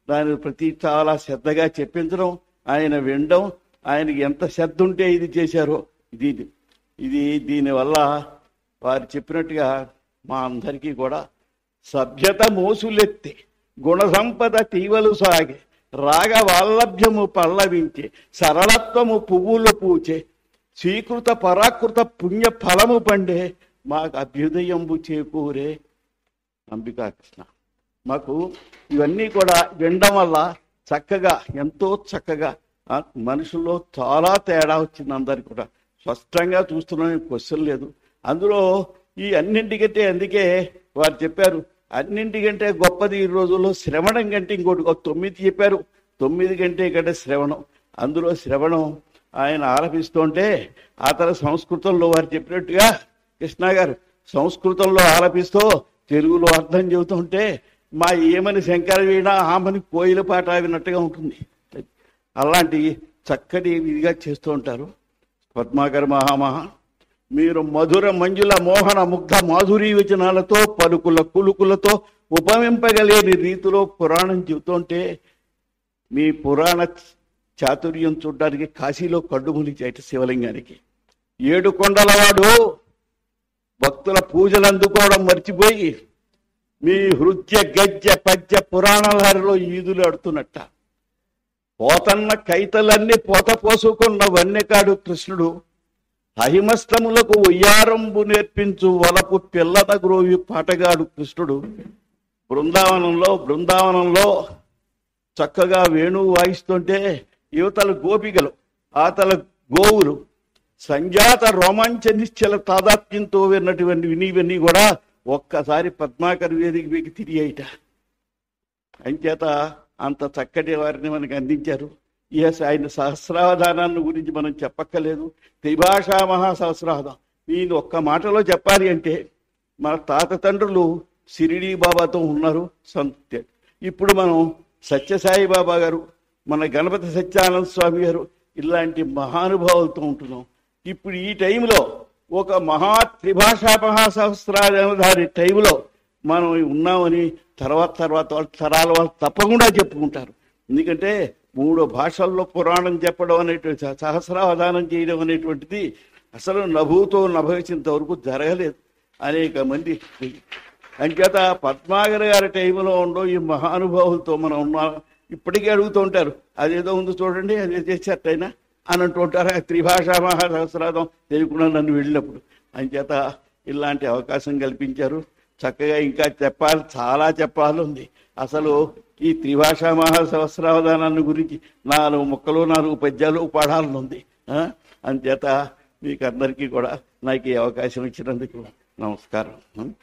దాని ప్రతి చాలా శ్రద్ధగా చెప్పించడం ఆయన వినడం ఆయనకి ఎంత శ్రద్ధ ఉంటే ఇది చేశారో ఇది ఇది దీనివల్ల వారు చెప్పినట్టుగా మా అందరికీ కూడా సభ్యత మోసులెత్తి గుణ సంపద తీవలు సాగే రాగ వాల్లభ్యము పల్లవించే సరళత్వము పువ్వులు పూచే స్వీకృత పరాకృత పుణ్య ఫలము పండే మాకు అభ్యుదయంబు చేకూరే అంబికా కృష్ణ మాకు ఇవన్నీ కూడా వినడం వల్ల చక్కగా ఎంతో చక్కగా ఆ, మనుషుల్లో చాలా తేడా వచ్చింది అందరికి కూడా స్పష్టంగా చూస్తున్నాం క్వశ్చన్ లేదు అందులో ఈ అన్నింటికంటే అందుకే వారు చెప్పారు అన్నింటికంటే గొప్పది ఈ రోజుల్లో శ్రవణం కంటే ఇంకోటి ఒక తొమ్మిది చెప్పారు తొమ్మిది కంటే కంటే శ్రవణం అందులో శ్రవణం ఆయన ఆలపిస్తుంటే ఆ తర్వాత సంస్కృతంలో వారు చెప్పినట్టుగా కృష్ణ గారు సంస్కృతంలో ఆలపిస్తూ తెలుగులో అర్థం చెబుతుంటే మా ఏమని శంకర వీణ ఆమని కోయిల పాట విన్నట్టుగా ఉంటుంది అలాంటి చక్కటి ఇదిగా చేస్తూ ఉంటారు పద్మాకర్ మహామహా మీరు మధుర మంజుల మోహన ముగ్ధ మాధురీ వచనాలతో పలుకుల కులుకులతో ఉపమింపగలేని రీతిలో పురాణం చెబుతుంటే మీ పురాణ చాతుర్యం చూడడానికి కాశీలో కడ్డుములి చేయట శివలింగానికి ఏడు కొండలవాడు భక్తుల పూజలు అందుకోవడం మర్చిపోయి మీ హృద్య గజ్జ పద్య పురాణాలలో ఈదులు ఆడుతున్నట్ట పోతన్న కైతలన్నీ పోత పోసుకున్న వన్యకాడు కృష్ణుడు అహిమస్తములకు ఉయ్యారంబు నేర్పించు వలపు పిల్లన గ్రోవి పాటగాడు కృష్ణుడు బృందావనంలో బృందావనంలో చక్కగా వేణువు వాయిస్తుంటే యువతల గోపికలు ఆతల గోవులు సంజాత రోమాంచ నిశ్చల తాదాత్మ్యంతో విన్నటువంటి వినివన్నీ కూడా ఒక్కసారి పద్మాకర్ వేదిక మీకు తిరిగాయిట అంచేత అంత చక్కటి వారిని మనకు అందించారు ఎస్ ఆయన సహస్రావధానాన్ని గురించి మనం చెప్పక్కర్లేదు త్రిభాషా మహాసహస్రావధానం నేను ఒక్క మాటలో చెప్పాలి అంటే మన తాత తండ్రులు సిరిడి బాబాతో ఉన్నారు సంతృప్తి ఇప్పుడు మనం సత్యసాయి బాబా గారు మన గణపతి సత్యానంద స్వామి గారు ఇలాంటి మహానుభావులతో ఉంటున్నాం ఇప్పుడు ఈ టైంలో ఒక మహా త్రిభాషా మహాసహస్రాధారి టైంలో మనం ఉన్నామని తర్వాత తర్వాత వాళ్ళ తరాల వాళ్ళు తప్పకుండా చెప్పుకుంటారు ఎందుకంటే మూడు భాషల్లో పురాణం చెప్పడం అనేటువంటి సహస్రావధానం చేయడం అనేటువంటిది అసలు నభూతో నభవించేంత వరకు జరగలేదు అనేక మంది అంచేత పద్మాగర్ గారి టైంలో ఉండో ఈ మహానుభావులతో మనం ఉన్నాం ఇప్పటికీ అడుగుతూ ఉంటారు అదేదో ఉంది చూడండి అదే చేసేటైనా అని అంటూ ఉంటారు ఆ త్రిభాషా మహాసహస్రాదం తెలియకుండా నన్ను వెళ్ళినప్పుడు అంచేత ఇలాంటి అవకాశం కల్పించారు చక్కగా ఇంకా చెప్పాలి చాలా చెప్పాలి ఉంది అసలు ఈ త్రిభాషా మహాసహస్రావధానాన్ని గురించి నాలుగు ముక్కలు నాలుగు పద్యాలు పాడాలని ఉంది ఆ? అంచేత మీకు అందరికీ కూడా నాకు ఈ అవకాశం ఇచ్చినందుకు నమస్కారం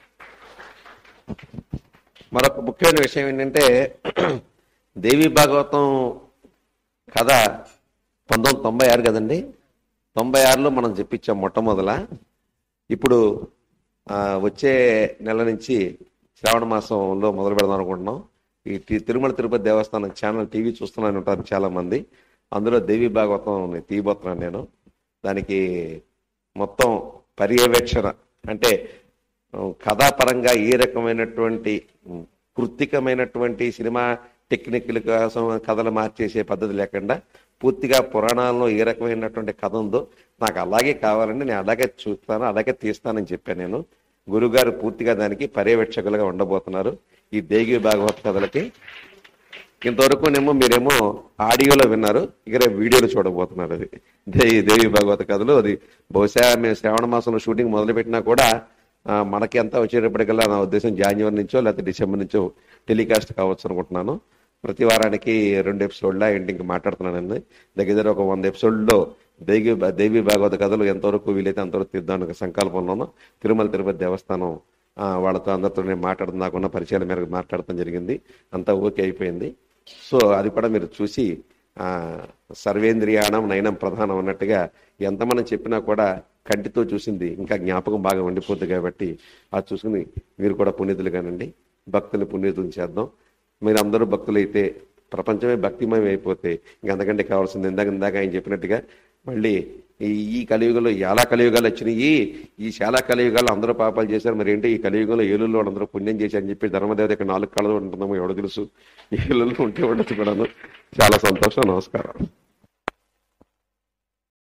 మరొక ముఖ్యమైన విషయం ఏంటంటే దేవి భాగవతం కథ పంతొమ్మిది తొంభై ఆరు కదండి తొంభై ఆరులో మనం చెప్పించాం మొట్టమొదల ఇప్పుడు ఆ, వచ్చే నెల నుంచి శ్రావణ మాసంలో మొదలు పెడదాం అనుకుంటున్నాం ఈ తి- తిరుమల తిరుపతి దేవస్థానం ఛానల్ టీవీ చూస్తున్నాను ఉంటారు చాలా మంది అందులో దేవి భాగవతం తీయబోతున్నాను నేను దానికి మొత్తం పర్యవేక్షణ అంటే ఉమ్, కథాపరంగా ఏ రకమైనటువంటి ఉమ్, కృత్తికమైనటువంటి సినిమా టెక్నిక్ల కోసం కథలు మార్చేసే పద్ధతి లేకుండా పూర్తిగా పురాణాల్లో ఏ రకమైనటువంటి కథ ఉందో నాకు అలాగే కావాలండి నేను అలాగే చూస్తాను అలాగే తీస్తానని చెప్పాను నేను గురుగారు పూర్తిగా దానికి పర్యవేక్షకులుగా ఉండబోతున్నారు ఈ దేగి భాగవత కథలకి ఇంతవరకు నేమో మీరేమో ఆడియోలో విన్నారు ఇక రేపు వీడియోలో చూడబోతున్నారు అది దేవి దేవి భాగవత కథలు అది బహుశా మేము శ్రావణ మాసంలో షూటింగ్ మొదలుపెట్టినా కూడా ఆ, మనకి ఎంత వచ్చేటప్పటికల్లా నా ఉద్దేశం జాన్యువరి నుంచో లేకపోతే డిసెంబర్ నుంచో టెలికాస్ట్ కావచ్చు అనుకుంటున్నాను ప్రతి వారానికి రెండు ఎపిసోడ్లా ఏంటి ఇంక మాట్లాడుతున్నానండి దగ్గర దగ్గర ఒక వంద ఎపిసోడ్లో దేవి దేవి భాగవత కథలు ఎంతవరకు వీలైతే అంతవరకు తీద్దాం సంకల్పంలోనూ తిరుమల తిరుపతి దేవస్థానం ఆ, వాళ్ళతో అందరితో నేను మాట్లాడుతున్న నాకున్న పరిచయాల మేరకు మాట్లాడటం జరిగింది అంతా ఓకే అయిపోయింది సో అది కూడా మీరు చూసి ఆ, సర్వేంద్రియాణం నయనం ప్రధానం అన్నట్టుగా ఎంత మనం చెప్పినా కూడా కంటితో చూసింది ఇంకా జ్ఞాపకం బాగా ఉండిపోద్ది కాబట్టి అది చూసుకుని మీరు కూడా పుణ్యతులు కానండి భక్తులు పుణ్యతులు చేద్దాం మీరు అందరూ భక్తులైతే ప్రపంచమే భక్తిమయం అయిపోతే ఇంక అంతకంటే కావాల్సింది ఇందాక ఇందాక ఆయన చెప్పినట్టుగా మళ్ళీ ఈ ఈ కలియుగంలో ఎలా కలియుగాలు వచ్చినాయి ఈ చాలా కలియుగాలు అందరూ పాపాలు చేశారు మరి ఏంటి ఈ కలియుగంలో ఏలుల్లో అందరూ పుణ్యం చేశారని చెప్పి ధర్మదేవత ఇక్కడ నాలుగు కళలు ఉంటుందేమో ఎవడో తెలుసు ఏలుల్లో ఉంటే ఉండొచ్చు కూడాను చాలా సంతోషం నమస్కారం